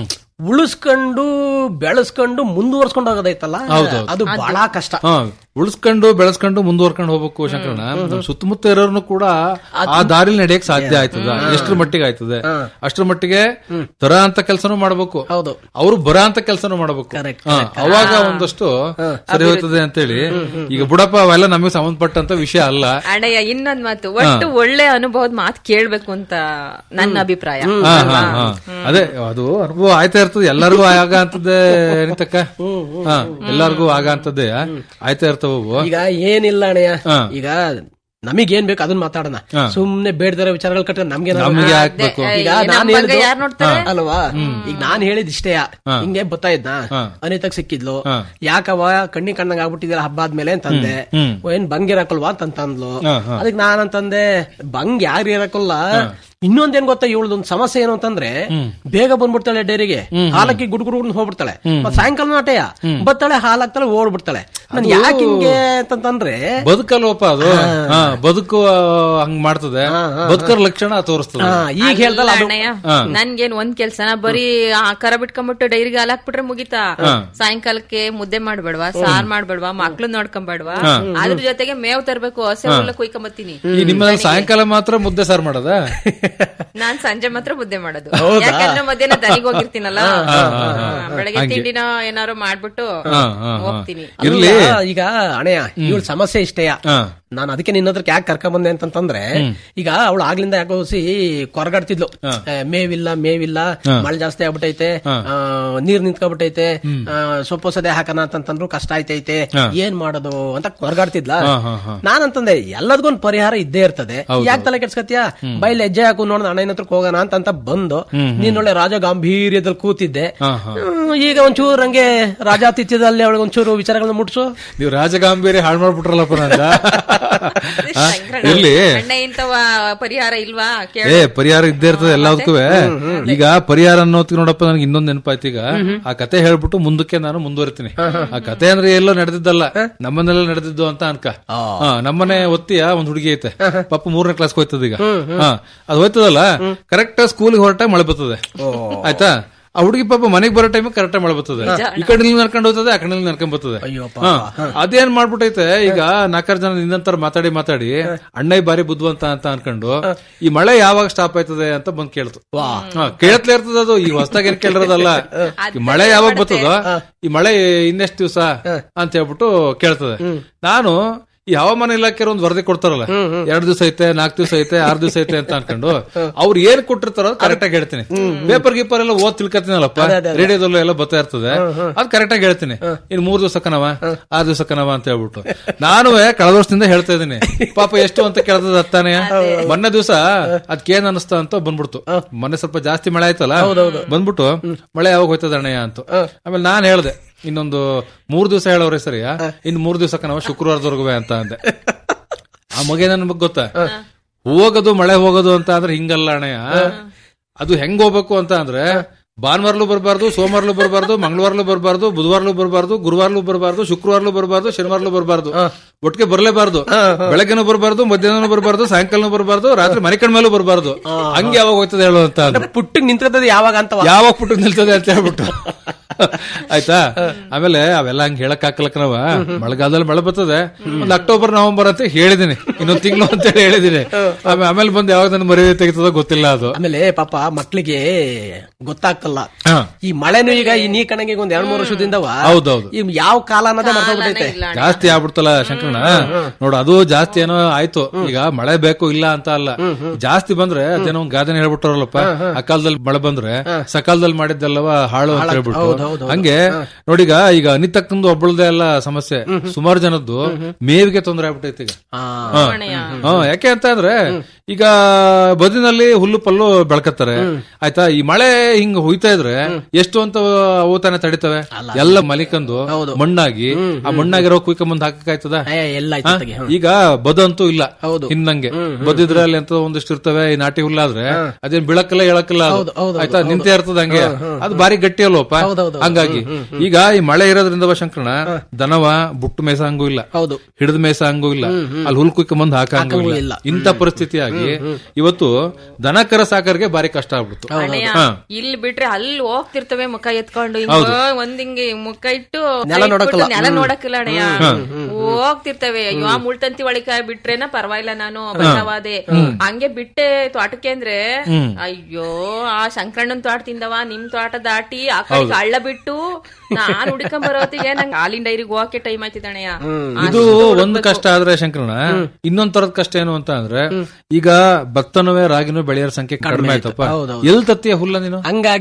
ಉಳಿಸ್ಕೊಂಡು ಬೆಳೆಸ್ಕೊಂಡು ಮುಂದುವರ್ಸ್ಕೊಂಡು ಹೋಗೋದೈತಲ್ಲ ಹೌದೌದು. ಅದು ಬಹಳ ಕಷ್ಟ ಹಾ ಉಳಿಸ್ಕೊಂಡು ಬೆಳೆಸ್ಕೊಂಡು ಮುಂದುವರ್ಕೊಂಡು ಹೋಗ್ಬೇಕು ಶಂಕರಣ್ಣ ನಮ್ ಸುತ್ತಮುತ್ತ ಇರೋರ್ನು ಕೂಡ ಆ ದಾರಿಲಿ ನಡೆಯಕ್ ಸಾಧ್ಯ ಆಯ್ತದ ಎಷ್ಟ್ರ ಮಟ್ಟಿಗೆ ಆಯ್ತದೆ ಅಷ್ಟ್ರ ಮಟ್ಟಿಗೆ ತರ ಅಂತ ಕೆಲಸನೂ ಮಾಡ್ಬೇಕು ಹೌದು ಅವ್ರು ಬರ ಅಂತ ಕೆಲಸನೂ ಮಾಡ್ಬೇಕು ಹಾ, ಅವಾಗ ಒಂದಷ್ಟು ಸರಿ ಹೋಗ್ತದೆ ಅಂತೇಳಿ ಈಗ ಬುಡಪ್ಪ ಅವೆಲ್ಲ ನಮಗೆ ಸಂಬಂಧಪಟ್ಟಂತ ವಿಷಯ ಅಲ್ಲ ಅಣ್ಣಯ್ಯ ಇನ್ನೊಂದ್ ಮಾತು ಒಟ್ಟು ಒಳ್ಳೆ ಅನುಭವದ ಮಾತು ಕೇಳ್ಬೇಕು ಅಂತ ನನ್ನ ಅಭಿಪ್ರಾಯ ಹಾ, ಹಾ, ಹಾ. ಅದೇ ಅದು ಅನುಭವ ಆಯ್ತಾ ಇರ್ತದೆ ಎಲ್ಲರಿಗೂ ಆಗ ಅಂತದ್ದೇ ಏನಿತಕ್ಕ ಹಾ ಎಲ್ಲಾರ್ಗೂ ಆಗ ಅಂತದ್ದೇ ಆಯ್ತಾ ಇರ್ತಾವ ಅವು. ಈಗ ಏನಿಲ್ಲ ಅಣ್ಣಯ್ಯ ಹಾ. ಈಗ ನಮಗೇನ್ ಬೇಕು ಅದನ್ನ ಮಾತಾಡೋಣ ಹಾ. ಸುಮ್ನೆ ಬೇಡದಿರೋ ವಿಚಾರಗಳು ಕಟ್ಟ ನಮ್ಗೆ ನಮ್ಗೆ ಹಾಕ್ಬೇಕು. ಈಗ ಏ, ನಾನು ನಮ್ ಬಗ್ಗೆ ಹೇಳಿದ್ದು ಯಾರ್ ನೋಡ್ತಾರೆ? ಅಲ್ವಾ ಈಗ ನಾನ್ ಹೇಳಿದ್ ಇಷ್ಟೇ ಹಾ. ಹಿಂಗೆ ಬರ್ತಾ ಇದ್ನ ಹಾ. ಅನಿತಕ್ ಸಿಕ್ಕಿದ್ಲು ಹಾ. ಯಾಕವ ಕಣ್ಣಿ ಕಣ್ಣಂಗ್ ಆಗ್ಬಿಟ್ಟಿದ್ದೀರ ಹಬ್ಬ ಆದ್ಮೇಲೆ ಅಂತಂದೆ ಹ್ಮ್. ಏನ್ ಬಂಗ್ ಇರಕಲ್ವಾ ಅಂತಂದ್ಲು ಹಾ, ಹಾ. ಅದಕ್ಕೆ ನಾನಂತಂದೆ ಬಂಗ್ ಯಾರು ಇರಕಲ್ಲ ಇನ್ನೊಂದೇನ್ ಗೊತ್ತಾ ಇವಳದೊಂದ್ ಸಮಸ್ಯೆ ಏನು ಅಂತಂದ್ರೆ ಬೇಗ ಬಂದ್ಬಿಡ್ತಾಳೆ ಡೈರಿಗೆ ಹಾಲಕ್ಕಿ ಗುಡ್ ಗುಡ್ ಗುಡ್ ಹೋಗ್ಬಿಡ್ತಾಳೆ ಮತ್ ಸಾಯಂಕಾಲ ನಾಟೆಯ ಬತ್ತಾಳೆ ಹಾಲಾಗ್ತಾಳೆ ಓಡ್ಬಿಡ್ತಾಳೆ ನನ್ ಅದು- ಯಾಕೆ ಹಿಂಗೆ ಅಂತಂದ್ರೆ ಬದುಕಲ್ವಪ್ಪ ಅದು ಹಾ, ಬದುಕು ಆ, ಹಂಗ್ ಮಾಡ್ತದೆ ಬದುಕರ ಲಕ್ಷಣ ತೋರಿಸ್ತದೆ ಈಗ ಹೇಳ್ದಲ್ಲ ಅದು ಅಣ್ಣಯ್ಯ ಹಾ. ನನ್ಗೇನ್ ಒಂದ್ ಕೆಲ್ಸನ ಬರೀ ಆ ಕರ ಬಿಟ್ಕೊಂಡ್ಬಿಟ್ಟು ಡೈರಿಗೆ ಹಾಲ್ ಹಾಕ್ಬಿಟ್ರೆ ಮುಗಿತಾ ಹಾ. ಸಾಯಂಕಾಲಕ್ಕೆ ಮುದ್ದೆ ಮಾಡ್ಬೇಡ್ವಾ ಸಾರ್ ಮಾಡ್ಬೇಡ್ವಾ ಮಕ್ಳು ನೋಡ್ಕೊಂಬೇಡ್ವಾ ಹಾ. ಅದ್ರ ಜೊತೆಗೆ ಮೇವ್ ತರ್ಬೇಕು ಹಸೆ ಹಾ. ಹುಲ್ಲ ಕುಯ್ಕೊಂಬತ್ತೀನಿ ಈ ನಿಮ್ಮಲ್ಲಿ ಸಾಯಂಕಾಲ ಮಾತ್ರ ಮುದ್ದೆ ಸಾರು ಮಾಡೋದ ನಾನ್ ಸಂಜೆ ಮಾತ್ರ ಮುದ್ದೆ ಮಾಡೋದು ಹೌದಾ? ಯಾಕಂದ್ರೆ ಮಧ್ಯಾಹ್ನ ದನಿಗ್ ಹೋಗಿರ್ತೀನಲ್ಲ ಹಾ, ಹಾ, ಹಾ, ಹಾ, ಹಾ. ಬೆಳಗ್ಗೆ ಹಂಗೆ. ತಿಂಡಿನ ಏನಾರು ಮಾಡ್ಬಿಟ್ಟು ಹಾ, ಹಾ, ಹಾ. ಹೋಗ್ತೀನಿ ಇರ್ಲಿ. ಅಲ್ಲ, ಈಗ ಅಣೆಯ ಇವಳ ಸಮಸ್ಯೆ ಇಷ್ಟೇಯ ಹಾ. ನಾನು ಅದಕ್ಕೆ ನಿನ್ನ ಹತ್ರಕ್ಕೆ ಯಾಕೆ ಕರ್ಕೊಂಡ್ ಬಂದೆ ಅಂತಂದ್ರೆ ಈಗ ಅವಳು ಆಗ್ಲಿಂದ ಯಾಕೋ ಸಿ ಕೊರಗಾಡ್ತಿದ್ಲು ಏ, ಮೇವಿಲ್ಲ ಮೇವಿಲ್ಲ ಹಾ. ಮಳೆ ಜಾಸ್ತಿ ಆಗ್ಬಿಟ್ಟೈತೆ ಹಾ. ಆ, ನೀರ್ ನಿಂತ್ಕೊಬಿಟ್ಟೈತೆ ಆ, ಸೊಪ್ಪು ಸದೆ ಹಾಕನ ಅಂತಂತಂದ್ರು ಕಷ್ಟ ಆಯ್ತೈತೆ ಹಾ. ಏನ್ ಮಾಡೋದು ಅಂತ ಕೊರಗಾಡ್ತಿದ್ಲ ಹಾ, ಹಾ, ಹಾ. ನಾನಂತಂದೆ ಎಲ್ಲದಕ್ಕೊಂದು ಪರಿಹಾರ ಇದ್ದೇ ಇರ್ತದೆ ಹೌದು. ಯಾಕೆ ತಲೆ ಕೆಡ್ಸ್ಕತ್ಯ ಬೈಲ್ ಹೆಜ್ಜೆ ಹಾಕು ನೋಡ ಅಣ್ಣನ ಹತ್ರಕ್ಕೆ ಹೋಗೋಣ ಅಂತ ಅಂತ ಬಂದು ಹ್ಮ್, ಹ್ಮ್. ನೀನೊಳ್ಳೆ ರಾಜ ಗಾಂಭೀರ್ಯದಲ್ಲಿ ಕೂತಿದ್ದೆ ಹಾ, ಹಾ. ಹ್ಮ್, ಈಗ ಒಂಚೂರು ಹಂಗೆ ರಾಜಾತಿಥ್ಯದಲ್ಲಿ ಅವಳಿಗೆ ಒಂಚೂರು ವಿಚಾರಗಳನ್ನ ಮುಟ್ಸು ನೀವು ರಾಜಗಾಂಭೀರ್ಯ ಹಾಳು ಮಾಡ್ಬಿಟ್ರಲ್ಲಪ್ಪ ನಂದ ಹಾ? ಇರ್ಲಿ ಅಣ್ಣ ಇಂತವ ಪರಿಹಾರ ಇಲ್ವಾ ಏ ಕೇಳು ಪರಿಹಾರ ಇದ್ದೇ ಇರ್ತದೆ ಎಲ್ಲದಕ್ಕೂ ಈಗ ಪರಿಹಾರ ಅನ್ನೋದಕ್ಕೆ ನೋಡಪ್ಪ ನನಗೆ ಇನ್ನೊಂದ್ ನೆನಪಾಯ್ತು ಈಗ ಆ ಕತೆ ಹೇಳ್ಬಿಟ್ಟು ಮುಂದಕ್ಕೆ ನಾನು ಮುಂದುವರಿತೀನಿ ಆ ಕತೆ ಅಂದ್ರೆ ಎಲ್ಲೋ ನಡೆದಿದ್ದಲ್ಲ ನಮ್ಮನೆಲ್ಲ ನಡೆದಿದ್ದು ಅಂತ ಅನ್ಕ ಹಾ, ನಮ್ಮನೆ ಒತ್ತಿಯ ಒಂದ್ ಹುಡುಗಿ ಐತೆ ಪಾಪ ಮೂರನೇ ಕ್ಲಾಸ್ ಹೋಯ್ತದ ಈಗ ಹಾ ಅದು ಹೋಯ್ತದಲ್ಲ ಕರೆಕ್ಟ್ ಸ್ಕೂಲ್ಗೆ ಹೊರಟ ಮಳೆ ಬರ್ತದೆ ಆಯ್ತಾ ಆ ಹುಡುಗಿ ಪಾಪ ಮನೆಗೆ ಬರೋ ಟೈಮ್ ಕರೆಕ್ಟ್ ಮಳೆ ಬರ್ತದೆ ಈ ಕಡೆ ನಡ್ಕೊಂಡು ಹೋಗ್ತದೆ ಆ ಕಡೆ ನಡ್ಕೊಂಡ್ ಬರ್ತದೆ ಹಾ. ಅದೇನ್ ಮಾಡ್ಬಿಟ್ಟೈತೆ ಈಗ ನಾಲ್ಕಾರು ಜನ ನಿನ್ನಂತರ ಮಾತಾಡಿ ಮಾತಾಡಿ ಅಣ್ಣಯ್ಯ ಬಾರಿ ಬುದ್ಧಿವಂತ ಅಂತ ಅನ್ಕೊಂಡು ಈ ಮಳೆ ಯಾವಾಗ ಸ್ಟಾಪ್ ಆಯ್ತದೆ ಅಂತ ಬಂದ್ ಕೇಳ್ತು ಹಾ, ಕೇಳತ್ಲೇ ಇರ್ತದ ಅದು ಈ ಹೊಸದಾಗಿ ಏನ್ ಕೇಳಿರೋದಲ್ಲ ಈ ಮಳೆ ಯಾವಾಗ ಬರ್ತದ ಈ ಮಳೆ ಇನ್ನೆಷ್ಟು ದಿವಸ ಅಂತ ಹೇಳ್ಬಿಟ್ಟು ಕೇಳ್ತದೆ ನಾನು ಈ ಹವಾಮಾನ ಇಲಾಖೆ ಒಂದು ವರದಿ ಕೊಡ್ತಾರಲ್ಲ ಎರಡ್ ದಿವಸ ಐತೆ ನಾಲ್ಕು ದಿವಸ ಐತೆ ಆರ್ ದಿವಸ ಐತೆ ಅಂತ ಅನ್ಕೊಂಡು ಅವ್ರು ಏನ್ ಕೊಟ್ಟಿರ್ತಾರೋ ಕರೆಕ್ಟ್ ಆಗಿ ಹೇಳ್ತೀನಿ ಪೇಪರ್ ಗೀಪರ್ ಎಲ್ಲ ಓದ್ ತಿಳ್ಕೊತೀನಲ್ಲಪ್ಪ ರೇಡಿಯೋದಲ್ಲೂ ಎಲ್ಲ ಬರ್ತಾ ಇರ್ತದೆ ಅದ್ ಕರೆಕ್ಟ್ ಆಗಿ ಹೇಳ್ತೀನಿ ಇನ್ ಮೂರ್ ದಿವಸ ಕನವ ಆರ್ ದಿವಸ ಕನವ ಅಂತ ಹೇಳ್ಬಿಟ್ಟು ನಾನು ಕಳೆದ ವರ್ಷದಿಂದ ಹೇಳ್ತಾ ಇದ್ದೀನಿ ಪಾಪ ಎಷ್ಟು ಅಂತ ಕೇಳ್ತದ ಅತ್ತಾನೆ ಮೊನ್ನೆ ದಿವಸ ಅದ್ಕೇನ್ ಅನಿಸ್ತಾ ಅಂತ ಬಂದ್ಬಿಡ್ತು ಮೊನ್ನೆ ಸ್ವಲ್ಪ ಜಾಸ್ತಿ ಮಳೆ ಆಯ್ತಲ್ಲ ಬಂದ್ಬಿಟ್ಟು ಮಳೆ ಯಾವಾಗ ಹೋಯ್ತದ ಅಣ್ಣಯ್ಯ ಅಂತ ಆಮೇಲೆ ನಾನ್ ಹೇಳ್ದೆ ಇನ್ನೊಂದು ಮೂರ್ ದಿವಸ ಹೇಳೋರೆ ಸರಿಯಾ ಇನ್ ಮೂರ್ ದಿವಸ ನಾವು ಶುಕ್ರವಾರದವರೆಗೂ ಅಂತ ಅಂದೆ ಆ ಮಗೆ ನನ್ ಬಗ್ಗೆ ಗೊತ್ತಾ ಹೋಗೋದು ಮಳೆ ಹೋಗೋದು ಅಂತ ಅಂದ್ರೆ ಹಿಂಗಲ್ಲ ಅಣ್ಣಯ್ಯ ಅದು ಹೆಂಗ್ ಹೋಗ್ಬೇಕು ಅಂತ ಅಂದ್ರೆ ಭಾನುವಾರಲು ಬರಬಾರ್ದು ಸೋಮವಾರಲು ಬರಬಾರ್ದು ಮಂಗಳವಾರಲು ಬರಬಾರ್ದು ಬುಧವಾರಲು ಬರಬಾರ್ದು ಗುರುವಾರಲು ಬರಬಾರ್ದು ಶುಕ್ರವಾರಲು ಬರಬಾರ್ದು ಶನಿವಾರಲು ಬರಬಾರ್ದು ಒಟ್ಟಿಗೆ ಬರಲೇಬಾರ್ದು ಬೆಳಗ್ಗೆನೂ ಬರಬಾರ್ದು ಮಧ್ಯಾಹ್ನ ಬರಬಾರ್ದು ಸಾಯಂಕಾಲನೂ ಬರಬಾರ್ದು ರಾತ್ರಿ ಮನೆ ಕಣ್ಮೇಲೂ ಬರಬಾರ್ದು ಹಂಗೆ ಯಾವಾಗ ಹೋಯ್ತದೆ ಹೇಳು ಅಂತ ಅಂದ್ರೆ ಪುಟ್ಟಿಗೆ ನಿಂತ್ಕತದೆ ಯಾವಾಗ ಅಂತ ಯಾವಾಗ ಪುಟ್ಟಕ್ಕೆ ನಿಲ್ತದೆ ಅಂತ ಹೇಳ್ಬಿಟ್ಟು ಆಯ್ತಾ ಆಮೇಲೆ ಅವೆಲ್ಲ ಹಂಗ ಹೇಳಕ್ ಹಾಕಲಕ್ ನಾವ ಮಳೆಗಾಲದಲ್ಲಿ ಮಳೆ ಬರ್ತದೆ ಒಂದ್ ಅಕ್ಟೋಬರ್ ನವೆಂಬರ್ ಅಂತ ಹೇಳಿದೀನಿ ಇನ್ನೊಂದ್ ತಿಂಗಳು ಅಂತ ಹೇಳಿ ಹೇಳಿದೀನಿ ಆಮೇಲೆ ಆಮೇಲೆ ಬಂದು ಯಾವಾಗ ನನ್ ಮರಿ ತೆಗಿತದೋ ಗೊತ್ತಿಲ್ಲ ಅದು ಆಮೇಲೆ ಪಾಪ ಮಕ್ಳಿಗೆ ಗೊತ್ತಾಗ್ತಲ್ಲ ಹಾ. ಈ ಮಳೆನು ಈಗ ಈ ನೀ ಕಣಗೆ ಒಂದ್ ಎರಡ್ ಮೂರು ವರ್ಷದಿಂದವ ಹೌದೌದು. ಈ ಯಾವ ಕಾಲ ಅನ್ನೋದೇ ಮರ್ತೋಗ್ಬಿಟ್ಟೈತೆ ಜಾಸ್ತಿ ಆಗ್ಬಿಡ್ತಲ್ಲ ಶಂಕರಣ್ಣ ನೋಡು ಅದು ಜಾಸ್ತಿ ಏನೋ ಆಯ್ತು ಈಗ ಮಳೆ ಬೇಕು ಇಲ್ಲ ಅಂತ ಅಲ್ಲ ಜಾಸ್ತಿ ಬಂದ್ರೆ ಅದೇನೋ ಒಂದ್ ಗಾದೆನ ಹೇಳ್ಬಿಟ್ಟಾರಲ್ಲಪ್ಪ ಆ ಕಾಲದಲ್ಲಿ ಮಳೆ ಬಂದ್ರೆ ಸಕಾಲದಲ್ಲಿ ಮಾಡಿದ್ದೆಲ್ಲವ ಹಾಳು ಅಂತ ಹೇಳ್ಬಿಟ್ಟು ಹಂಗೆ ನೋಡೀಗ ಈಗ ಅನಿತಕ್ಕಂದು ಒಬ್ಬಳದೇ ಎಲ್ಲ ಸಮಸ್ಯೆ ಸುಮಾರು ಜನದ್ದು ಮೇವಿಗೆ ತೊಂದರೆ ಆಗ್ಬಿಟ್ಟೈತಿ ಈಗ ಹಾ. ಹಾ, ಯಾಕೆ ಅಂತ ಅಂದ್ರೆ ಈಗ ಬದಿನಲ್ಲಿ ಹುಲ್ಲು ಪಲ್ಲು ಬೆಳ್ಕತ್ತಾರೆ ಆಯ್ತಾ ಈ ಮಳೆ ಹಿಂಗ್ ಹುಯ್ತಾ ಇದ್ರೆ ಎಷ್ಟು ಅಂತ ಅವು ತಾನೇ ತಡಿತವೆ ಎಲ್ಲ ಮಲಿಕಂದು ಮಣ್ಣಾಗಿ ಆ ಮಣ್ಣಾಗಿರೋ ಕುಯ್ಕೊಂಬಂದ್ ಹಾಕಕ್ಕಾಯ್ತದ ಎಲ್ಲ ಹಾ? ಈಗ ಬದಂತೂ ಇಲ್ಲ ಹಿಂದಂಗೆ ಬದಿದ್ರೆ ಅಲ್ಲಿ ಅಂತ ಒಂದಿಷ್ಟು ಇರ್ತವೆ ಈ ನಾಟಿ ಹುಲ್ಲಾದ್ರೆ ಅದೇನ್ ಬಿಳಕ್ಕಿಲ್ಲ ಹೇಳಕ್ಕಿಲ್ಲ ಅದು. ಆಯ್ತಾ ನಿಂತೇ ಇರ್ತದ ಹಂಗೆ ಅದು ಬಾರಿ ಗಟ್ಟಿ ಅಲ್ವಪ್ಪ ಹಂಗಾಗಿ ಈಗ ಈ ಮಳೆ ಇರೋದ್ರಿಂದ ಶಂಕರಣ ದನವ ಬುಟ್ಟು ಮೇಸ ಹಂಗೂ ಇಲ್ಲ ಹಿಡಿದ ಮೇಸ ಹಂಗೂ ಇಲ್ಲ ಅಲ್ಲಿ ಹುಲ್ ಕುಯ್ಕೊಂಬಂದ್ ಹಾಕಂಗೂ ಇಲ್ಲ ಇಂಥ ಪರಿಸ್ಥಿತಿಯಾಗಿ ಇವತ್ತು ದನ ಕರ ಸಾಕರ್ಗೆ ಬಾರಿ ಕಷ್ಟ ಆಗ್ಬಿಡ್ತು ಅಣ್ಣಯ್ಯ ಹಾ. ಇಲ್ಲಿ ಬಿಟ್ರೆ ಅಲ್ಲಿ ಹೋಗ್ತಿರ್ತವೆ ಮುಖ ಎತ್ಕೊಂಡು ಹೌದು. ಹಿಂಗ ಒಂದ್ ಹಿಂಗೆ ಮುಖ ಇಟ್ಟು ನೆಲ ಕೈ ಇಟ್ಬಿಟ್ಟು ನೋಡಕ್ಕಿಲ್ಲ. ನೆಲ ಹ್ಮ್. ನೋಡಕ್ಕಿಲ್ಲ ಅಣ್ಣಯ್ಯ ಹ್ಮ್. ಹೋಗ್ತಿರ್ತವೆ ಅಯ್ಯೋ ಆ ಮುಳ್ತಂತಿ ಒಳಕಾಯಿ ಬಿಟ್ರೇನ ಪರವಾಗಿಲ್ಲ ನಾನು ಬಚಾವಾದೆ ಹಂಗೆ ಬಿಟ್ಟೆ ತೋಟಕ್ಕೆ ಅಂದ್ರೆ ಹ್ಮ್. ಅಯ್ಯೋ ಆ ಶಂಕರಣ್ಣನ್ ತೋಟ ತಿಂದವ ನಿಮ್ ತೋಟ ದಾಟಿ ಆ ಕಡೆಗೆ ಹಳ್ಳ ಬಿಟ್ಟು ನಾನ್ ಹುಡ್ಕೊಂಡ್ ಬರೋತಿಗೆ ನಂಗೆ ಹಾಲಿನ ಡೈರಿಗೆ ಹೋಗಕ್ಕೆ ಟೈಮ್ ಆಯ್ತಿದಣ್ಣಯ್ಯ ಇದು ಒಂದ್ ಕಷ್ಟ ಆದ್ರೆ ಶಂಕರಣ ಇನ್ನೊಂದ್ ತರದ ಕಷ್ಟ ಏನು ಅಂತ ಅಂದ್ರೆ ಈಗ ಭತ್ತನವೇ ರಾಗಿನೂ ಬೆಳೆಯೋರ್ ಸಂಖ್ಯೆ ಕಡಿಮೆ ಆಯ್ತಪ್ಪ ಎಲ್ ತತ್ತಿಯ ಹುಲ್ಲ ನೀನು ಹಂಗಾಗಿ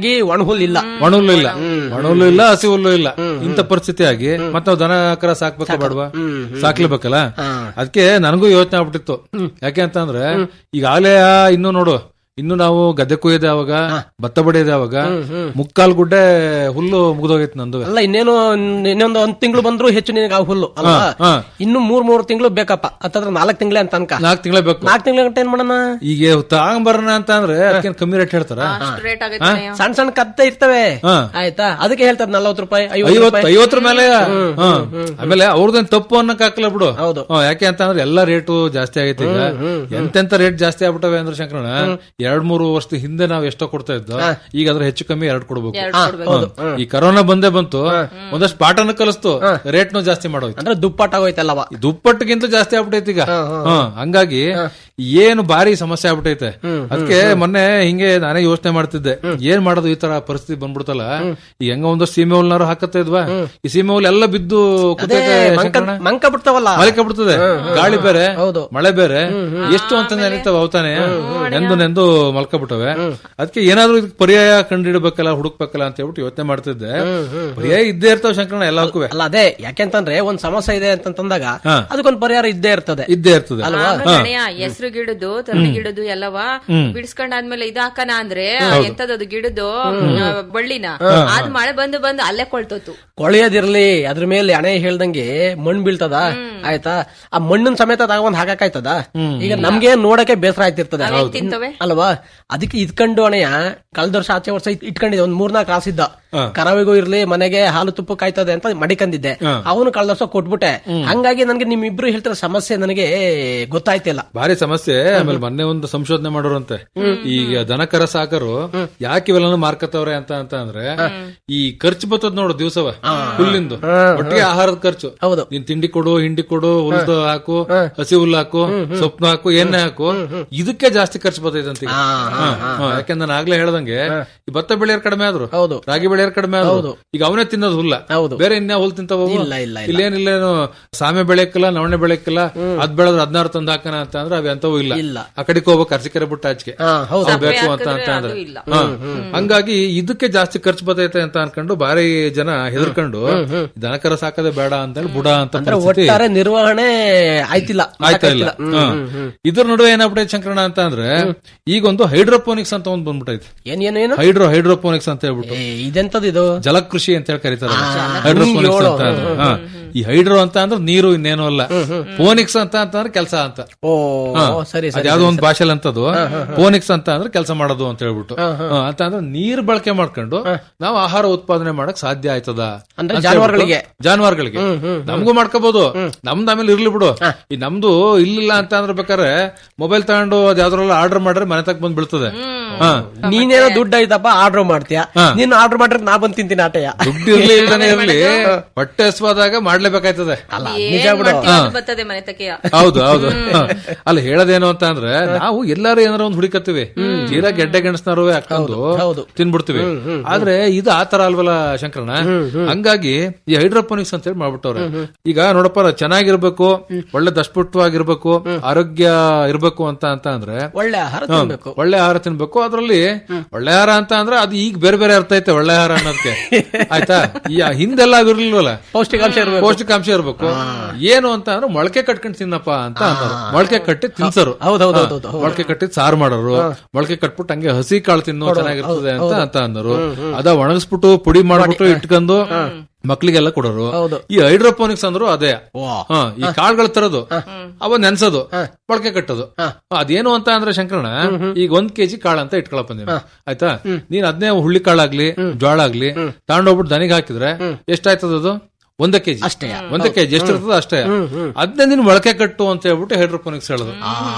ಹಾಗಾಗಿ ಒಣ ಹುಲ್ ಇಲ್ಲ ಒಣ ಹುಲ್ಲು ಇಲ್ಲ ಒಣ ಹುಲ್ಲು ಇಲ್ಲ ಹಸಿ ಹುಲ್ಲು ಇಲ್ಲ ಇಂಥ ಪರಿಸ್ಥಿತಿ ಆಗಿ ಮತ್ತೆ ನಾವು ದನ ಕರ ಸಾಕ್ಬೇಕ ಬೇಡವಾ ಸಾಕ್ಲೇಬೇಕಲ್ಲ ಅದಕ್ಕೆ ನನಗೂ ಯೋಚನೆ ಆಗ್ಬಿಟ್ಟಿತ್ತು ಯಾಕೆ ಅಂತಂದ್ರೆ ಈಗಾಗಲೇ ಇನ್ನು ನೋಡು ಇನ್ನು ನಾವು ಗದ್ದೆ ಕೊಯ್ಯೋದು ಯಾವಾಗ ಭತ್ತ ಬಡಿಯೋದು ಯಾವಾಗ ಮುಕ್ಕಾಲ್ ಗುಡ್ಡೆ ಹುಲ್ಲು ಮುಗ್ದೋಗೈತೆ ನಂದು ಅಲ್ಲ ಇನ್ನೇನು ಇನ್ನೊಂದು ಒಂದ್ ತಿಂಗಳು ಬಂದ್ರು ಹೆಚ್ಚು ನಿನಗೆ ಆ ಹುಲ್ಲು ಅಲ್ವಾ ಹಾ, ಹಾ. ಇನ್ನು ಮೂರ್ ಮೂರ್ ತಿಂಗಳು ಬೇಕಪ್ಪ ಹತ್ತತ್ರ ನಾಲ್ಕ್ ತಿಂಗಳೇ ಅಂತ ಅನ್ಕ ನಾಲ್ಕು ತಿಂಗಳ ಬೇಕು ನಾಲ್ಕ್ ತಿಂಗಳ ಗಂಟೆ ಏನ್ ಮಾಡೋಣ ಈಗ ತಗೊಂಬರೋಣ ಅಂತ ಅಂದ್ರೆ ಅದಕ್ಕೇನ್ ಕಮ್ಮಿ ರೇಟ್ ಹೇಳ್ತಾರ ರೇಟ್ ಸಣ್ಣ ಸಣ್ಣ ಕತ್ತೆ ಇರ್ತವೆ ಹಾ. ಆಯ್ತಾ ಅದಕ್ಕೆ ಹೇಳ್ತಾರೆ ನಲ್ವತ್ತು ರೂಪಾಯಿ ಐವತ್ ಐವತ್ತರ ಮೇಲೆ ಹಾ. ಆಮೇಲೆ ಅವ್ರದ್ದೇನ್ ತಪ್ಪು ಅನ್ನಕ್ ಹಾಕಲ್ಲ ಬಿಡು ಹೌದು. ಹಾ, ಯಾಕೆ ಅಂತ ಅಂದ್ರೆ ಎಲ್ಲಾ ರೇಟು ಜಾಸ್ತಿ ಆಗೈತೆ ಈಗ ಎಂತೆಂತ ರೇಟ್ ಜಾಸ್ತಿ ಆಗ್ಬಿಟ್ಟವೆ ಅಂದ್ರೆ ಶಂಕರಣ ಎರಡ್ ಮೂರು ವರ್ಷದ ಹಿಂದೆ ನಾವ್ ಎಷ್ಟೋ ಕೊಡ್ತಾ ಇದ್ದೋ ಈಗ ಅದ್ರ ಹೆಚ್ಚು ಕಮ್ಮಿ ಎರಡ್ ಕೊಡ್ಬೇಕು ಎರಡ್ ಹಾ, ಕೊಡ್ಬೇಕು. ಹೌದು. ಈ ಕರೋನಾ ಬಂದೇ ಬಂತು ಒಂದಷ್ಟು ಪಾಠನ ಕಲಿಸ್ತು ರೇಟ್ನು ಜಾಸ್ತಿ ಮಾಡೋಯ್ತು ಅಂದ್ರೆ ದುಪ್ಪಟ್ಟ ಆಗೋಯ್ತಲ್ಲವ ದುಪ್ಪಟ್ಟಿಗಿಂತ ಜಾಸ್ತಿ ಆಗ್ಬಿಟ್ಟೈತಿ ಈಗ ಹಾ, ಹಂಗಾಗಿ ಏನು ಭಾರಿ ಸಮಸ್ಯೆ ಆಗ್ಬಿಟ್ಟೈತೆ ಅದಕ್ಕೆ ಮೊನ್ನೆ ಹಿಂಗೆ ನಾನೇ ಯೋಚನೆ ಮಾಡ್ತಿದ್ದೆ ಏನ್ ಮಾಡೋದು ಈ ತರ ಪರಿಸ್ಥಿತಿ ಬಂದ್ಬಿಡ್ತಲ್ಲ ಈ ಹೆಂಗ ಒಂದಷ್ಟು ಸೀಮೆ ಹುಲ್ನಾರು ಹಾಕತ್ತಾ ಇದ್ವಾ ಈ ಸೀಮೆ ಹುಲ್ ಎಲ್ಲ ಬಿದ್ದು ಕೂತೈತೆ ಶಂಕರಣ್ಣ. ಮಂಕ ಬಿಡ್ತಾವಲ್ಲ ಮಲಿಕ ಬಿಡ್ತದೆ ಗಾಳಿ ಬೇರೆ ಮಳೆ ಬೇರೆ ಎಷ್ಟು ಅಂತ ನೆನೀತಾವ ಅವತಾನೆ ನೆಂದು ನೆಂದು ಮಲ್ಕ ಬಿಟ್ಟವೆ ಅದಕ್ಕೆ ಏನಾದ್ರೂ ಇದಕ್ಕೆ ಪರ್ಯಾಯ ಕಂಡಿಡ್ಬೇಕಲ್ಲ ಹುಡುಕ್ಬೇಕಲ್ಲ ಅಂತ ಹೇಳ್ಬಿಟ್ಟು ಯೋಚನೆ ಮಾಡ್ತಿದ್ದೆ ಪರ್ಯಾಯ ಇದ್ದೇ ಇರ್ತಾವ ಶಂಕರಣ ಎಲ್ಲಕ್ಕೂ ಅಲ್ಲ ಅದೇ ಯಾಕೆಂತಂದ್ರೆ ಒಂದ್ ಸಮಸ್ಯೆ ಇದೆ ಅಂತಂದಾಗ ಹಾ. ಅದಕ್ಕೊಂದ್ ಪರಿಹಾರ ಇದ್ದೇ ಇರ್ತದೆ ಇದ್ದೇ ಇರ್ತದೆ ಅಲ್ವಾ ಹೆಸರು ಗಿಡದು ತರಳಿ ಗಿಡದು ಎಲ್ಲವ ಹ್ಮ್. ಬಿಡಿಸ್ಕೊಂಡಾದ್ಮೇಲೆ ಇದು ಹಾಕನ ಅಂದ್ರೆ ಹೌದು. ಎಂತದದು ಗಿಡದು ಆ, ಬಳ್ಳಿನ ಅದ್ ಮಳೆ ಬಂದು ಬಂದು ಅಲ್ಲೇ ಕೊಳ್ತೋತು ಕೊಳೆಯೋದಿರ್ಲಿ ಅದ್ರ ಮೇಲೆ ಹಣೆ ಹೇಳ್ದಂಗೆ ಮಣ್ಣು ಬೀಳ್ತದ ಆಯ್ತಾ ಆ ಮಣ್ಣನ್ ಸಮೇತ ತಗೊಂಡ್ ಹಾಕಾಯ್ತದ ಈಗ ನಮ್ಗೆ ನೋಡಕ್ಕೆ ಬೇಸರ ಆಯ್ತಿರ್ತದೆ ಅವ್ ಹೆಂಗ್ ತಿಂತವೆ? ಅಲ್ವಾ ಅದಕ್ಕೆ ಇದ್ಕೊಂಡು ಅಣೆಯ ಕಳ್ದ ವರ್ಷ ಆಚೆ ವರ್ಷ ಇಟ್- ಇಟ್ಕೊಂಡಿದ್ದೆ ಒಂದ್ ಮೂರ್ನಾಲ್ಕು ರಾಸಿದ್ದ ಹಾ. ಕರಾವಿಗೂ ಇರ್ಲಿ ಮನೆಗೆ ಹಾಲು ತುಪ್ಪ ಕಾಯ್ತದೆ ಅಂತ ಮಡಿಕಂದಿದ್ದೆ ಹಾ. ಅವನು ಕಳ್ದ ವರ್ಷ ಕೊಟ್ಬಿಟ್ಟೆ ಹಂಗಾಗಿ ನನ್ಗೆ ನಿಮ್ ಇಬ್ರು ಹೇಳ್ತಿರೋ ಸಮಸ್ಯೆ ನನಗೆ ಗೊತ್ತಾಯ್ತಿಲ್ಲ ಭಾರಿ ಸಮಸ್ಯೆ ಆಮೇಲೆ ಮೊನ್ನೆ ಒಂದು ಸಂಶೋಧನೆ ಮಾಡೋರಂತೆ ಈಗ ದನಕರ ಸಾಕರು ಯಾಕೆ ಇವೆಲ್ಲ ಮಾರ್ಕತ್ತವ್ರೆ ಅಂತ ಅಂತ ಅಂದ್ರೆ ಈ ಖರ್ಚು ಬರ್ತದ ನೋಡು ದಿವಸವ ಹುಲ್ಲಿಂದು ಒಟ್ಟಿಗೆ ಆಹಾರದ ಖರ್ಚು ಹೌದು ನೀನ್ ತಿಂಡಿ ಕೊಡು ಹಿಂಡಿ ಕೊಡು ಹುಲ್ದು ಹಾಕು ಹಸಿ ಹುಲ್ಲು ಹಾಕು ಸೊಪ್ಪು ಹಾಕು ಎಣ್ಣೆ ಹಾಕು ಇದಕ್ಕೆ ಜಾಸ್ತಿ ಖರ್ಚು ಬರ್ತೈತೆ ಅಂತ ಈಗ. ಹಾ, ಹಾ, ಯಾಕೆಂದ್ರೆ ನಾನು ಆಗ್ಲೇ ಹೇಳ್ದಂಗೆ ಈ ಭತ್ತ ಬೆಳೆಯರ್ ಕಡಿಮೆ ಆದ್ರು ಹೌದು ರಾಗಿ ಬೆಳೆಯರ್ ಕಡಿಮೆ ಆದ್ರು ಈಗ ಅವನೇ ತಿನ್ನೋದು ಹುಲ್ಲ ಹೌದು ಬೇರೆ ಇನ್ಯಾ ಹುಲ್ ತಿಂತಾವ ಅವು? ಇಲ್ಲ, ಇಲ್ಲ, ಇಲ್ಲ. ಇಲ್ಲೇನಿಲ್ಲೇನು ಸಾಮೆ ಬೆಳೆಯಕ್ಕಿಲ್ಲ ನವಣೆ ಬೆಳೆಯಕ್ಕಿಲ್ಲ ಅದ್ ಬೆಳೆದ್ರೆ ಹದಿನಾರು ತಂದು ಹಾಕಣ ಅಂತ ಅಂದ್ರೆ ಅವ್ ಎಂತವೂ ಇಲ್ಲ ಇಲ್ಲ. ಆ ಕಡೆಗೆ ಹೋಗ್ಬೇಕು ಅರ್ಸಿಕೆರೆ ಬಿಟ್ಟ ಆಚೆಗೆ ಹಾ, ಹೌದು. ಅವ್ ಬೇಕು ಸಪ್ಪೆ ಅಂತ ಅಂತ ಹಾಕಿದ್ರೆ ಅಂದ್ರೆ ಅದು ಇಲ್ಲ. ಹಾ. ಹಂಗಾಗಿ ಇದಕ್ಕೆ ಜಾಸ್ತಿ ಖರ್ಚು ಬರ್ತೈತೆ ಅಂತ ಅನ್ಕೊಂಡು ಬಾರಿ ಜನ ಹೆದರ್ಕೊಂಡು ದನಕರ ಸಾಕದೆ ಬೇಡ ಅಂತ ಹೇಳಿ ಬುಡ ಅಂತ ಅಂದ್ರೆ ಪರಿಸ್ಥಿತಿ ಒಟ್ಟಾರೆ ನಿರ್ವಹಣೆ ಆಯ್ತಿಲ್ಲ ಆಯ್ತಾ ಇಲ್ಲ ಹ್ಮ್, ಹಾ. ಹ್ಮ್, ಹ್ಮ್. ಇದ್ರ ನಡುವೆ ಏನಾಗ್ಬಿಟ್ಟೈತೆ ಶಂಕರಣ ಅಂತ ಅಂದ್ರೆ ಈಗ ಒಂದು ಹೈಡ್ರೋಪೋನಿಕ್ಸ್ ಅಂತ ಒಂದು ಬಂದ್ಬಿಟ್ಟೈತೆ ಏನ್ ಏನು ಏನು ಹೈಡ್ರೋ ಹೈಡ್ರೋಪೋನಿಕ್ಸ್ ಅಂತ ಹೇಳ್ಬಿಟ್ಟು ಏ, ಇದೆಂತದ್ ಇದು ಜಲಕೃಷಿ ಅಂತ ಹೇಳಿ ಕರೀತಾರೆ ಆ, ಹೈಡ್ರೋಪೋನಿಕ್ಸ್ ಹೇಳು. ಅಂತ ಅಂದ್ರೆ. ಹಾ. ಈ ಹೈಡ್ರೋ ಅಂತ ಅಂದ್ರೆ ನೀರು ಇನ್ನೇನು ಅಲ್ಲ ಫೋನಿಕ್ಸ್ ಅಂತ ಅಂತಂದ್ರೆ ಕೆಲಸ ಅಂತ ಓ ಹಾ. ಸರಿ ಸರಿ ಅದ್ಯಾವ್ದೋ ಒಂದು ಭಾಷೆಲ್ ಅಂತದ್ದು ಫೋನಿಕ್ಸ್ ಅಂತ ಅಂದ್ರೆ ಕೆಲಸ ಮಾಡೋದು ಅಂತ ಹೇಳ್ಬಿಟ್ಟು ಹಾ, ಅಂತ ಅಂದ್ರೆ ನೀರ್ ಬಳಕೆ ಮಾಡ್ಕೊಂಡು ನಾವು ಆಹಾರ ಉತ್ಪಾದನೆ ಮಾಡಕ್ ಸಾಧ್ಯ ಆಯ್ತದ ಅಂದ್ರೆ ಅಂತ ಜಾನುವಾರುಗಳಿಗೆ? ಹೇಳ್ಬಿಟ್ಟು- ಜಾನುವಾರುಗಳಿಗೆ ನಮಗೂ ಮಾಡ್ಕೋಬಹುದು ನಮ್ದು ಆಮೇಲೆ ಇರ್ಲಿ ಬಿಡು ಈ ನಮ್ದು ಇಲ್ಲಿಲ್ಲ ಅಂತ ಅಂದ್ರೆ ಬೇಕಾದ್ರೆ ಮೊಬೈಲ್ ತಗೊಂಡು ಅದ್ ಯಾವ್ದ್ರಲ್ಲ ಆರ್ಡರ್ ಮಾಡ್ರೆ ಮನೆ ತಕ್ಕ ಬಂದ್ ಬೀಳ್ತದೆ ಹಾ ನೀನೇನೋ ದುಡ್ಡು ಐತಪ್ಪ ಆರ್ಡರ್ ಮಾಡ್ತೀಯ ಹಾ. ನೀನ್ ಆರ್ಡರ್ ಮಾಡ್ರೆ ನಾ ಬಂದ್ ತಿಂತೀನಿ ಆಟೆಯ ದುಡ್ಡು ಇರ್ಲಿ ಇಲ್ದಾನೆ ಇರ್ಲಿ ಹೊಟ್ಟೆ ಹಸ್ವಾದಾಗ ಮಾಡ್ಲೇಬೇಕಾಯ್ತದೆ ನಿಜ ಏನ್ ಬಿಡು. ಮಾಡ್ತೀವಿ ಅದು ಬರ್ತದೆ ಮನೆ ತಕೆಯ ಹೌದು ಹೌದು ಅಲ್ಲಿ ಹೇಳೋದೇನು ಅಂತ ಅಂದ್ರೆ ನಾವು ಎಲ್ಲಾರು ಏನಾರ ಒಂದ್ ಹುಡುಕತ್ತೀವಿ ತೀರಾ ಗೆಡ್ಡೆ ಗೆಣಸ್ನಾರು ಹಾಕೊಂಡು ಹೌದು. ತಿನ್ಬಿಡ್ತೀವಿ ಆದ್ರೆ ಇದು ಆತರ ಅಲ್ವಲ್ಲ ಶಂಕರಣ ಹಂಗಾಗಿ ಈ ಹೈಡ್ರೋಪೋನಿಕ್ಸ್ ಅಂತ ಹೇಳಿ ಮಾಡ್ಬಿಟ್ಟವ್ರೆ ಈಗ ನೋಡಪ್ಪ ಚೆನ್ನಾಗಿರ್ಬೇಕು ಒಳ್ಳೆ ದಷ್ಟಪುಷ್ಟವಾಗಿರ್ಬೇಕು ಆರೋಗ್ಯ ಇರ್ಬೇಕು ಅಂತ ಅಂತ ಅಂದ್ರೆ ಒಳ್ಳೆ ಆಹಾರ ಹ್ಮ್. ತಿನ್ಬೇಕು ಒಳ್ಳೆ ಆಹಾರ ತಿನ್ಬೇಕು ಅದ್ರಲ್ಲಿ ಒಳ್ಳೆ ಆಹಾರ ಅಂತ ಅಂದ್ರೆ ಅದು ಈಗ ಬೇರೆ ಬೇರೆ ಅರ್ಥ ಐತೆ ಒಳ್ಳೆ ಆಹಾರ ಅನ್ನೋದಕ್ಕೆ ಆಯ್ತಾ ಈ ಹಿಂದೆಲ್ಲ ಅವಿರ್ಲಿಲ್ವಲ್ಲ ಪೌಷ್ಟಿಕಾಂಶ ಇರ್ಬೇಕು ಪೌಷ್ಟಿಕಾಂಶ ಇರ್ಬೇಕು ಏನು ಅಂತ ಅಂದ್ರೆ ಮೊಳಕೆ ಕಟ್ಕೊಂಡು ತಿನ್ನಪ್ಪ ಅಂತ ಅನ್ನೋರು ಮೊಳಕೆ ಕಟ್ಟಿ ತಿನ್ಸರು ಹೌದ್ ಹೌದ್ ಹಾ. ಹೌದ್ ಹೌದ್. ಮೊಳಕೆ ಕಟ್ಟಿ ಸಾರು ಮಾಡೋರು ಮೊಳಕೆ ಕಟ್ಬಿಟ್ಟು ಹಂಗೆ ಹಸಿ ಕಾಳು ತಿನ್ನೋ ಚೆನ್ನಾಗಿರ್ತದೆ ಅಂತ ಅಂತ ಅನ್ನೋರು ಅದ ಒಣಗಿಸ್ಬಿಟ್ಟು ಪುಡಿ ಮಾಡ್ಬಿಟ್ಟು ಇಟ್ಕೊಂಡು ಮಕ್ಳಿಗೆಲ್ಲ ಕೊಡೋರು ಹೌದು. ಈ ಹೈಡ್ರೋಪೋನಿಕ್ಸ್ ಅಂದ್ರು ಅದೇ ಹಾ, ಈ ಕಾಳುಗಳ ತರದು ಅವ ನೆನ್ಸೋದು ಮೊಳಕೆ ಕಟ್ಟೋದು ಅದೇನು ಅಂತ ಅಂದ್ರೆ ಶಂಕರಣ ಈಗ ಒಂದ್ ಕೆಜಿ ಕಾಳು ಅಂತ ಇಟ್ಕೊಳಪ್ಪ ನೀನು ಆಯ್ತಾ ನೀನ್ ಅದನ್ನೇ ಹುಳ್ಳಿ ಕಾಳಾಗ್ಲಿ ಜೋಳ ಆಗ್ಲಿ ತಗೊಂಡೋಗ್ಬಿಟ್ಟು ದನಿಗೆ ಹಾಕಿದ್ರೆ ಎಷ್ಟಾಯ್ತದ ಅದು ಒಂದ ಕೆಜಿ ಅಷ್ಟೇ. ಒಂದ ಕೆಜಿ ಎಷ್ಟಿರ್ತದ ಅಷ್ಟೇ ಅದನ್ನೇ ನೀನ್ ಮೊಳಕೆ ಕಟ್ಟು ಅಂತ ಹೇಳ್ಬಿಟ್ಟು ಹೈಡ್ರೋಪೋನಿಕ್ಸ್ ಹೇಳೋದು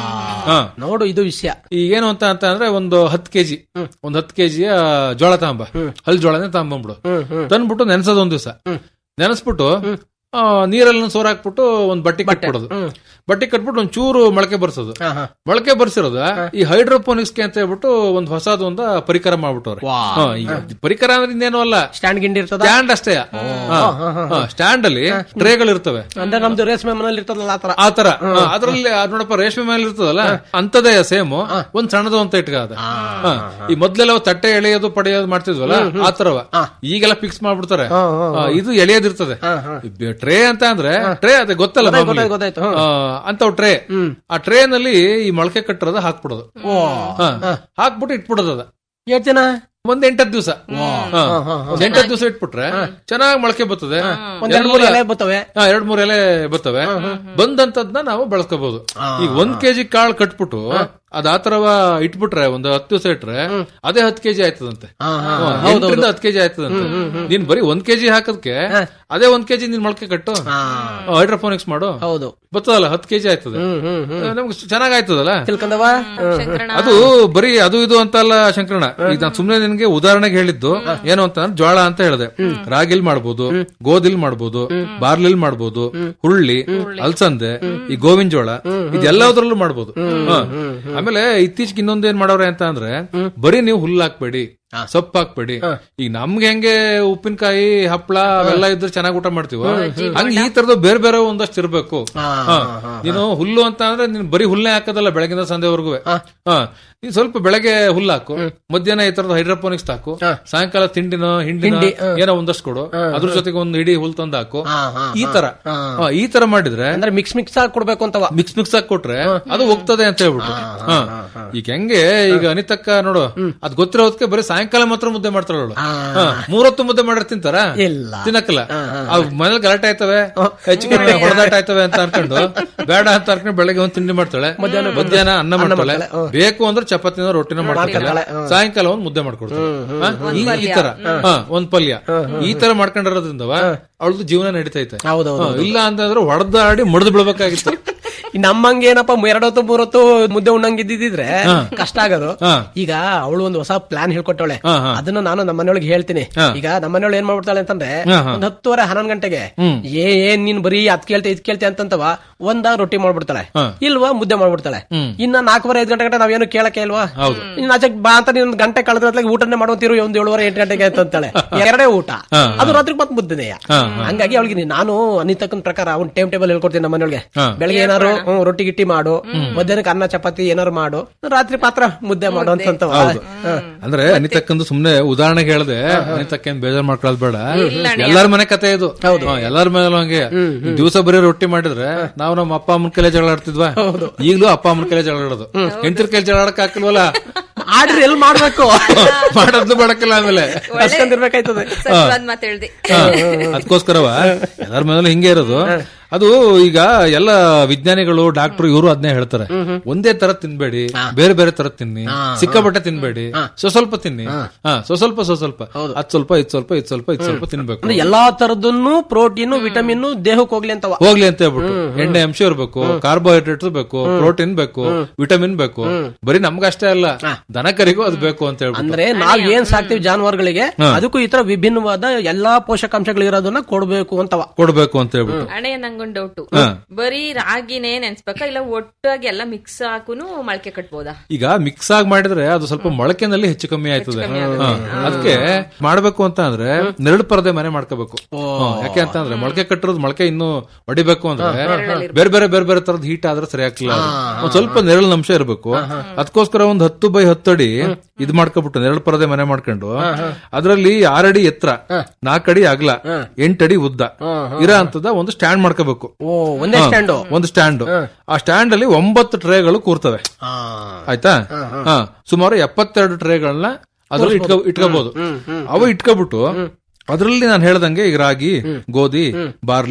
ಹಾ ನೋಡು ಇದು ವಿಷಯ ಈಗ ಏನು ಅಂತ ಅಂತ ಅಂದ್ರೆ ಒಂದು ಹತ್ತು ಕೆಜಿ ಒಂದ್ ಹತ್ತು ಕೆಜಿಯ ಜೋಳ ತಗೊಂಬ ಹಲ್ ಜೋಳನೇ ತಗೊಂಬಂದ್ಬಿಡು ತಂದ್ಬಿಟ್ಟು ನೆನ್ಸೋದು ಒಂದ್ ದಿವಸ ನೆನೆಸ್ಬಿಟ್ಟು ಆ, ನೀರಲ್ಲಿ ಸೋರ್ ಹಾಕ್ಬಿಟ್ಟು ಒಂದ್ ಬಟ್ಟೆ ಕಟ್ಬಿಡೋದು ಬಟ್ಟೆ ಕಟ್ಬಿಟ್ಟು ಒಂದ್ ಚೂರು ಮೊಳಕೆ ಬರ್ಸೋದು ಮೊಳಕೆ ಬರ್ಸಿರೋದ ಈ ಹೈಡ್ರೋಪೋನಿಕ್ಸ್ ಅಂತ ಹೇಳ್ಬಿಟ್ಟು ಒಂದ್ ಹೊಸದು ಒಂದ ಪರಿಕರ ಮಾಡ್ಬಿಟ್ಟವ್ರೆ ಹಾ, ಈಗ ಪರಿಕರ ಅಂದ್ರೆ ಇನ್ನೇನು ಅಲ್ಲ ಸ್ಟ್ಯಾಂಡ್ ಗಿಂಡಿ ಇರ್ತದ ಸ್ಟ್ಯಾಂಡ್ ಅಷ್ಟೇ ಸ್ಟ್ಯಾಂಡ್ ಅಲ್ಲಿ ಟ್ರೇಗಳು ಇರ್ತವೆ ಅಂದ್ರೆ ನಮ್ದು ರೇಷ್ಮೆ ಮನೇಲಿ ಇರ್ತದಲ್ಲ ಆತರ ಆತರ ಅದ್ರಲ್ಲಿ ಅದ್ ನೋಡಪ್ಪ ರೇಷ್ಮೆ ಮೇಲೆ ಇರ್ತದಲ್ಲ ಅಂತದೇ ಸೇಮ್ ಒಂದ್ ಸಣ್ಣದು ಅಂತ ಇಟ್ಕ ಅದ ಹಾ. ಈ ಮೊದ್ಲೆಲ್ಲ ತಟ್ಟೆ ಎಳೆಯೋದು ಪಡೆಯೋದು ಮಾಡ್ತಿದ್ವಲ್ಲ ಆ ತರವ ಈಗೆಲ್ಲ ಫಿಕ್ಸ್ ಮಾಡ್ಬಿಡ್ತಾರೆ ಆ, ಇದು ಎಳೆಯೋದಿರ್ತದೆ ಟ್ರೇ ಅಂತ ಅಂದ್ರೆ ಟ್ರೇ ಅದೇ ಗೊತ್ತಲ್ಲ ಗೊತ್ತಾಯ್ತು, ಮಾಮೂಲಿ. ಗೊತ್ತಾಯ್ತು, ಹ್ಮ್. ಆ, ಅಂತವ್ ಟ್ರೇ ಆ ಟ್ರೇ ನಲ್ಲಿ ಈ ಮೊಳಕೆ ಕಟ್ಟಿರೋದು ಹಾಕ್ಬಿಡೋದು ಹಾ. ಹಾಕ್ಬಿಟ್ಟು ಇಟ್ಬಿಡೋದು ಅದ ಎಷ್ಟು ಜನ ಒಂದ್ ಎಂಟತ್ತು ದಿವಸ ಒಂದ್ ಎಂಟತ್ತು ದಿವಸ ಇಟ್ಬಿಟ್ರೆ ಚೆನ್ನಾಗಿ ಮೊಳಕೆ ಬರ್ತದೆ ಒಂದ್ ಎರಡ್ ಮೂರ್ ಎಲೆ ಬರ್ತವೆ ಹಾ, ಎರಡ್ ಮೂರ್ ಎಲೆ ಬರ್ತವೆ ಬಂದಂತದ್ನ ನಾವು ಬಳಸ್ಕೋಬಹುದು ಈಗ ಒಂದ್ ಕೆಜಿ ಕಾಳು ಕಟ್ಬಿಟ್ಟು ಅದ್ ಆ ತರವ ಇಟ್ಬಿಟ್ರೆ ಒಂದು ಹತ್ತು ದಿವಸ ಇಟ್ರೆ ಅದೇ ಹತ್ತು ಕೆಜಿ ಆಯ್ತದಂತೆ ಹಾ, ಎಂಟರಿಂದ ಹತ್ತು ಕೆಜಿ ಆಯ್ತದಂತೆ ನೀನ್ ಬರೀ ಒಂದ್ ಕೆಜಿ ಹಾಕದ್ಕೆ ಅದೇ ಒಂದ್ ಕೆಜಿ ನೀನ್ ಮೊಳಕೆ ಕಟ್ಟು ಹೈಡ್ರೋಫೋನಿಕ್ಸ್ ಮಾಡು ಹೌದು ಬರ್ತದಲ್ಲ ಹತ್ತು ಕೆಜಿ ಆಯ್ತದೆ ನಮ್ಗೆ ಚೆನ್ನಾಗ್ ಆಯ್ತದಲ್ಲ ತಿಳ್ಕೊಂಡವ ಅದು ಬರೀ ಅದು ಇದು ಅಂತ ಅಲ್ಲ ಶಂಕರಣ ಈಗ ನಾನು ಸುಮ್ನೆ ನಿನ್ಗೆ ಉದಾಹರಣೆಗೆ ಹೇಳಿದ್ದು ಏನು ಅಂತ ಅಂದ್ರೆ ಜೋಳ ಅಂತ ಹೇಳಿದೆ ರಾಗಿಲ್ ಮಾಡ್ಬೋದು ಗೋಧಿಲ್ ಮಾಡ್ಬೋದು ಬಾರ್ಲಿಲ್ ಮಾಡ್ಬೋದು ಹುಳ್ಳಿ ಅಲ್ಸಂದೆ ಈ ಗೋವಿನ ಜೋಳ ಇದೆಲ್ಲದ್ರಲ್ಲೂ ಮಾಡ್ಬೋದು ಹ. ಆಮೇಲೆ ಇತ್ತೀಚೆಗೆ ಇನ್ನೊಂದ್ ಏನ್ ಮಾಡವ್ರೆ ಅಂತ ಅಂದ್ರೆ ಬರೀ ನೀವು ಹುಲ್ಲು ಹಾಕ್ಬೇಡಿ ಸೊಪ್ಪು ಹಾಕ್ಬೇಡಿ ಈಗ ನಮ್ಗೆ ಹೆಂಗೆ ಉಪ್ಪಿನಕಾಯಿ ಹಪ್ಪಳ ಅವೆಲ್ಲ ಇದ್ರೆ ಚೆನ್ನಾಗಿ ಊಟ ಮಾಡ್ತೀವ ಹಂಗ ಈ ತರದ ಬೇರೆ ಬೇರೆ ಒಂದಷ್ಟು ಇರ್ಬೇಕು ಹ. ನೀನು ಹುಲ್ಲು ಅಂತ ಅಂದ್ರೆ ನೀನ್ ಬರೀ ಹುಲ್ಲೇ ಹಾಕೋದಲ್ಲ ಬೆಳಗಿನ ಸಂಜೆವರೆಗೂ ಹ ನೀನ್ ಸ್ವಲ್ಪ ಬೆಳಗ್ಗೆ ಹುಲ್ಲು ಹಾಕು ಮಧ್ಯಾಹ್ನ ಈ ತರದ ಹೈಡ್ರೋಪೋನಿಕ್ಸ್ ಹಾಕು ಸಾಯಂಕಾಲ ತಿಂಡಿನೋ ಹಿಂಡಿನ ಹಿಂಡಿ, ಹ. ಏನೋ ಒಂದಷ್ಟು ಕೊಡು ಅದ್ರ ಜೊತೆಗೆ ಒಂದು ಇಡೀ ಹುಲ್ ತಂದು ಹಾಕು ಹಾ, ಹಾ, ಈ ತರ ಹ, ಈ ತರ ಮಾಡಿದ್ರೆ ಅಂದ್ರೆ ಮಿಕ್ಸ್ ಮಿಕ್ಸ್ ಆಗಿ ಕೊಡ್ಬೇಕು ಅಂತವ ಮಿಕ್ಸ್ ಮಿಕ್ಸ್ ಆಗಿ ಕೊಟ್ರೆ ಅದು ಹೋಗ್ತದೆ ಅಂತ ಹೇಳ್ಬಿಟ್ಟು ಹ. ಈಗ ಹೆಂಗೆ ಈಗ ಅನಿತಕ್ಕ ನೋಡು ಅದ್ ಗೊತ್ತಿರೋದಕ್ಕೆ ಬರೀ ಸಾಯಂಕಾಲ ಮಾತ್ರ ಮುದ್ದೆ ಮಾಡ್ತಾಳ ಅವಳು ಮೂರೊತ್ತು ಮುದ್ದೆ ಮಾಡಿರ್ ತಿಂತಾರ ಇಲ್ಲ ತಿನ್ನಕ್ಕಲ್ಲ ಅವ್ ಮನೇಲಿ ಗಲಾಟೆ ಆಯ್ತವೆ ಹೆಚ್ಚು ಕಡಿಮೆ ಹೊಡೆದಾಟ ಆಯ್ತವೆ ಅಂತ ಅನ್ಕೊಂಡು ಬೇಡ ಅಂತ ಅನ್ಕೊಂಡು ಬೆಳಗ್ಗೆ ಒಂದ್ ತಿಂಡಿ ಮಾಡ್ತಾಳೆ ಮಧ್ಯಾಹ್ನ ಅನ್ನ ಮಾಡ್ತಾಳೆ ಬೇಕು ಅಂದ್ರೆ ಚಪಾತಿನ ರೊಟ್ಟಿನ ಮಾಡ್ತಾಳೆ ಸಾಯಂಕಾಲ ಒಂದ್ ಮುದ್ದೆ ಮಾಡ್ಕೊಡ್ತಾಳೆ ಹ? ಈ- ಈ ತರ ಹ, ಒಂದ್ ಪಲ್ಯ ಈ ತರ ಮಾಡ್ಕೊಂಡಿರೋದ್ರಿಂದವ ಅವಳದು ಜೀವನ ನಡೀತೈತೆ ಹೌದೌದು. ಹ, ಇಲ್ಲ ಅಂತಂದ್ರೆ ಹೊಡೆದಾಡಿ ಮುಡ್ದು ಬೀಳ್ಬೇಕಾಗಿತ್ತು ನಮ್ಮಂಗೆ ಏನಪ್ಪ ಎರಡೊತ್ತು ಮೂರೊತ್ತು ಮುದ್ದೆ ಉಣ್ಣಂಗ್ ಇದ್ದಿದ್ರೆ ಹಾ. ಕಷ್ಟ ಆಗೋದು ಹಾ. ಈಗ ಅವಳು ಒಂದು ಹೊಸ ಪ್ಲಾನ್ ಹೇಳ್ಕೊಟ್ಟವಳೆ ಹಾ, ಹಾ. ಅದನ್ನ ನಾನು ನಮ್ಮ ಮನೆಯೊಳಗೆ ಹೇಳ್ತೀನಿ ಹಾ. ಈಗ ನಮ್ಮ ಮನೆಯೊಳಗೆ ಏನ್ ಮಾಡ್ಬಿಡ್ತಾಳೆ ಅಂತಂದ್ರೆ ಹಾ, ಹಾ. ಒಂದ್ ಹತ್ತುವರೆ ಹನ್ನೊಂದು ಗಂಟೆಗೆ ಹ್ಮ್. ಏ ಏನ್ ನೀನ್ ಬರೀ ಅದ್ ಕೇಳ್ತೆ ಇದ್ ಕೇಳ್ತೆ ಅಂತಂತವ ಒಂದ ರೊಟ್ಟಿ ಮಾಡ್ಬಿಡ್ತಾಳೆ ಹಾ. ಇಲ್ವಾ ಮುದ್ದೆ ಮಾಡ್ಬಿಡ್ತಾಳೆ ಹ್ಮ್. ಇನ್ನ ನಾಲ್ಕೂವರೆ ಐದು ಗಂಟೆ ಗಂಟೆ ನಾವೇನು ಕೇಳಕ್ಕೆ ಇಲ್ವಾ ಹೌದು. ಇನ್ನು ಆಚೆಗ್ ಬಾ ಅಂತ ನೀನ್ ಗಂಟೆ ಕಳೆದ್ರೆ ಊಟನೇ ಮಾಡುವಂತಿರು ಒಂದ್ ಏಳುವರೆ ಎಂಟು ಗಂಟೆಗೆ ಅಂತಂತಾಳೆ ಎರಡೇ ಊಟ ಹಾ, ಅದು ರಾತ್ರಿ ಮತ್ತೆ ಮುದ್ದೆನೆಯ ಹಾ, ಹಾ. ಹಂಗಾಗಿ ಅವಳಿಗೆ ನಾನು ಅನಿತಕ್ಕನ ಪ್ರಕಾರ ಅವ್ನ್ ಟೈಮ್ ಟೇಬಲ್ ಹೇಳ್ಕೊಡ್ತೀನಿ ನಮ್ಮ ಮನೆಯೊಳಗೆ ಹಾ. ಬೆಳಗ್ಗೆ ಏನಾರು ಹ್ಮ್, ರೊಟ್ಟಿ ಗಿಟ್ಟಿ ಮಾಡು ಮಧ್ಯಾಹ್ನಕ್ಕೆ ಅನ್ನ ಚಪಾತಿ ಏನಾರು ಮಾಡು ರಾತ್ರಿ ಪಾತ್ರ ಮುದ್ದೆ ಮಾಡು ಅಂತಂತ ಹೌದು ಅಂದ್ರೆ ಅನಿತಕ್ಕಂದು ಸುಮ್ನೆ ಉದಾಹರಣೆಗೆ ಹೇಳ್ದೆ ಅನಿತಕ್ಕೇನ್ ಬೇಜಾರ್ ಮಾಡ್ಕೊಳ್ಳೋದು ಬೇಡ ಎಲ್ಲಾರ ಮನೆ ಕತೆ ಇದು ಹಾ, ಎಲ್ಲಾರ ಮನೇಲೂ ಹಂಗೆ ದಿವಸ ಬರೀ ರೊಟ್ಟಿ ಮಾಡಿದ್ರೆ ನಾವು ನಮ್ಮ ಅಪ್ಪ ಅಮ್ಮನ ಕೈಲೇ ಜಗಳ ಆಡ್ತಿದ್ವಾ ಈಗಲೂ ಅಪ್ಪ ಅಮ್ಮನ ಕೈಲೇ ಜಗಳ ಆಡೋದು ಹೆಂಡತಿರ್ ಕೈ ಜಗಳ ಆಡಕ್ ಹಾಕಿಲ್ವಲ್ಲ ಆಡ್ರಿ ಎಲ್ಲಿ ಮಾಡ್ಬೇಕು ಮಾಡೋದ್ನು ಮಾಡಕ್ಕಿಲ್ಲ ಆಮೇಲೆ ಕಸ್ಕೊಂಡಿರ್ಬೇಕಾಯ್ತದೆ ಸತ್ವಾದ್ ಮಾತು ಹೇಳ್ದೆ ಅದಕ್ಕೋಸ್ಕರವ ಎಲ್ಲಾರ ಮನೇಲೂ ಹಿಂಗೆ ಇರೋದು ಅದು ಈಗ ಎಲ್ಲ ವಿಜ್ಞಾನಿಗಳು ಡಾಕ್ಟರ್ ಇವರು ಅದನ್ನೇ ಹೇಳ್ತಾರೆ ಒಂದೇ ತರ ತಿನ್ಬೇಡಿ ಬೇರೆ ಬೇರೆ ತರ ತಿನ್ನಿ ಸಿಕ್ಕಾಪಟ್ಟೆ ತಿನ್ಬೇಡಿ ಸೊ ಸ್ವಲ್ಪ ತಿನ್ನಿ ಹಾ ಸೊ ಸ್ವಲ್ಪ ಸೊ ಸ್ವಲ್ಪ ಅದ್ ಸ್ವಲ್ಪ ಇದ್ ಸ್ವಲ್ಪ ಇದ್ ಸ್ವಲ್ಪ ಇದ್ ಸ್ವಲ್ಪ ತಿನ್ಬೇಕು ಅಂದ್ರೆ ಎಲ್ಲಾ ತರದನ್ನು ಪ್ರೋಟೀನ್ ವಿಟಮಿನ್ ದೇಹಕ್ಕೆ ಹೋಗ್ಲಿ ಅಂತವ ಹೋಗ್ಲಿ ಅಂತ ಹೇಳ್ಬಿಟ್ಟು ಎಣ್ಣೆ ಅಂಶ ಇರ್ಬೇಕು ಕಾರ್ಬೋಹೈಡ್ರೇಟ್ಸ್ ಬೇಕು ಪ್ರೋಟೀನ್ ಬೇಕು ವಿಟಮಿನ್ ಬೇಕು ಬರೀ ನಮ್ಗಷ್ಟೇ ಅಲ್ಲ ದನಕರಿಗೂ ಅದು ಬೇಕು ಅಂತ ಹೇಳ್ಬಿಟ್ಟು ಅಂದ್ರೆ ನಾವ್ ಏನ್ ಸಾಕ್ತಿವಿ ಜಾನುವಾರುಗಳಿಗೆ ಹಾ. ಅದಕ್ಕೂ ಈ ತರ ವಿಭಿನ್ನವಾದ ಎಲ್ಲಾ ಪೋಷಕಾಂಶಗಳು ಇರೋದನ್ನ ಕೊಡ್ಬೇಕು ಅಂತವ ಕೊಡ್ಬೇಕು ಅಂತ ಹೇಳ್ಬಿಟ್ಟು ಅಣ್ಣಯ್ಯ ನಂಗೊಂದು ಡೌಟು ಹಾ. ಬರೀ ರಾಗಿನೇ ನೆನ್ಸ್ಬೇಕಾ ಇಲ್ಲ ಒಟ್ಟಾಗಿ ಎಲ್ಲ ಮಿಕ್ಸ್ ಹಾಕುನು ಮೊಳಕೆ ಕಟ್ಬೋದಾ ಈಗ ಮಿಕ್ಸ್ ಆಗಿ ಮಾಡಿದ್ರೆ ಅದು ಸ್ವಲ್ಪ ಮೊಳಕೆನಲ್ಲಿ ಹೆಚ್ಚು ಕಮ್ಮಿ ಆಯ್ತದೆ ಹಾ. ಅದಕ್ಕೆ ಮಾಡ್ಬೇಕು ಅಂತ ಅಂದ್ರೆ ನೆರಳು ಪರದೆ ಮನೆ ಮಾಡ್ಕೋಬೇಕು ಹಾ, ಯಾಕೆ ಅಂತ ಅಂದ್ರೆ ಮೊಳಕೆ ಕಟ್ಟಿರೋದು ಮೊಳಕೆ ಇನ್ನು ಹೊಡಿಬೇಕು ಅಂದ್ರೆ ಬೇರೆ ಬೇರೆ ಬೇರೆ ಬೇರೆ ತರದ ಹೀಟ್ ಆದ್ರೆ ಸರಿ ಆಗ್ತಿಲ್ಲ ಅದು. ಒಂದ್ ಸ್ವಲ್ಪ ನೆರಳಿನ ಅಂಶ ಇರಬೇಕು ಅದಕ್ಕೋಸ್ಕರ ಒಂದ್ ಹತ್ತು ಬೈ ಹತ್ತಡಿ ಇದ್ ಮಾಡ್ಕೊಬಿಟ್ಟು ನೆರಳು ಪರದೆ ಮನೆ ಮಾಡ್ಕೊಂಡು ಅದ್ರಲ್ಲಿ ಆರಡಿ ಎತ್ತರ ನಾಲ್ಕಡಿ ಅಗಲ ಎಂಟಡಿ ಉದ್ದ ಇರೋ ಅಂತದ ಒಂದು ಸ್ಟ್ಯಾಂಡ್ ಮಾಡ್ಕೋಬೇಕು ಓ ಒಂದೇ ಹಾ, ಸ್ಟ್ಯಾಂಡು ಒಂದು ಸ್ಟ್ಯಾಂಡ್ ಆ ಸ್ಟ್ಯಾಂಡ್ ಅಲ್ಲಿ ಒಂಬತ್ತು ಟ್ರೇಗಳು ಕೂರ್ತವೆ ಆಯ್ತಾ ಹಾ ಸುಮಾರು ಎಪ್ಪತ್ತೆರಡು ಟ್ರೇಗಳನ್ನ ಅದ್ರಲ್ಲಿ ಇಟ್ಕೊ ಇಟ್ಕೋಬಹುದು ಅವು ಇಟ್ಕೊಬಿಟ್ಟು ಅದ್ರಲ್ಲಿ ನಾನು ಹೇಳ್ದಂಗೆ ಈಗ ರಾಗಿ ಗೋಧಿ ಬಾರ್ಲಿ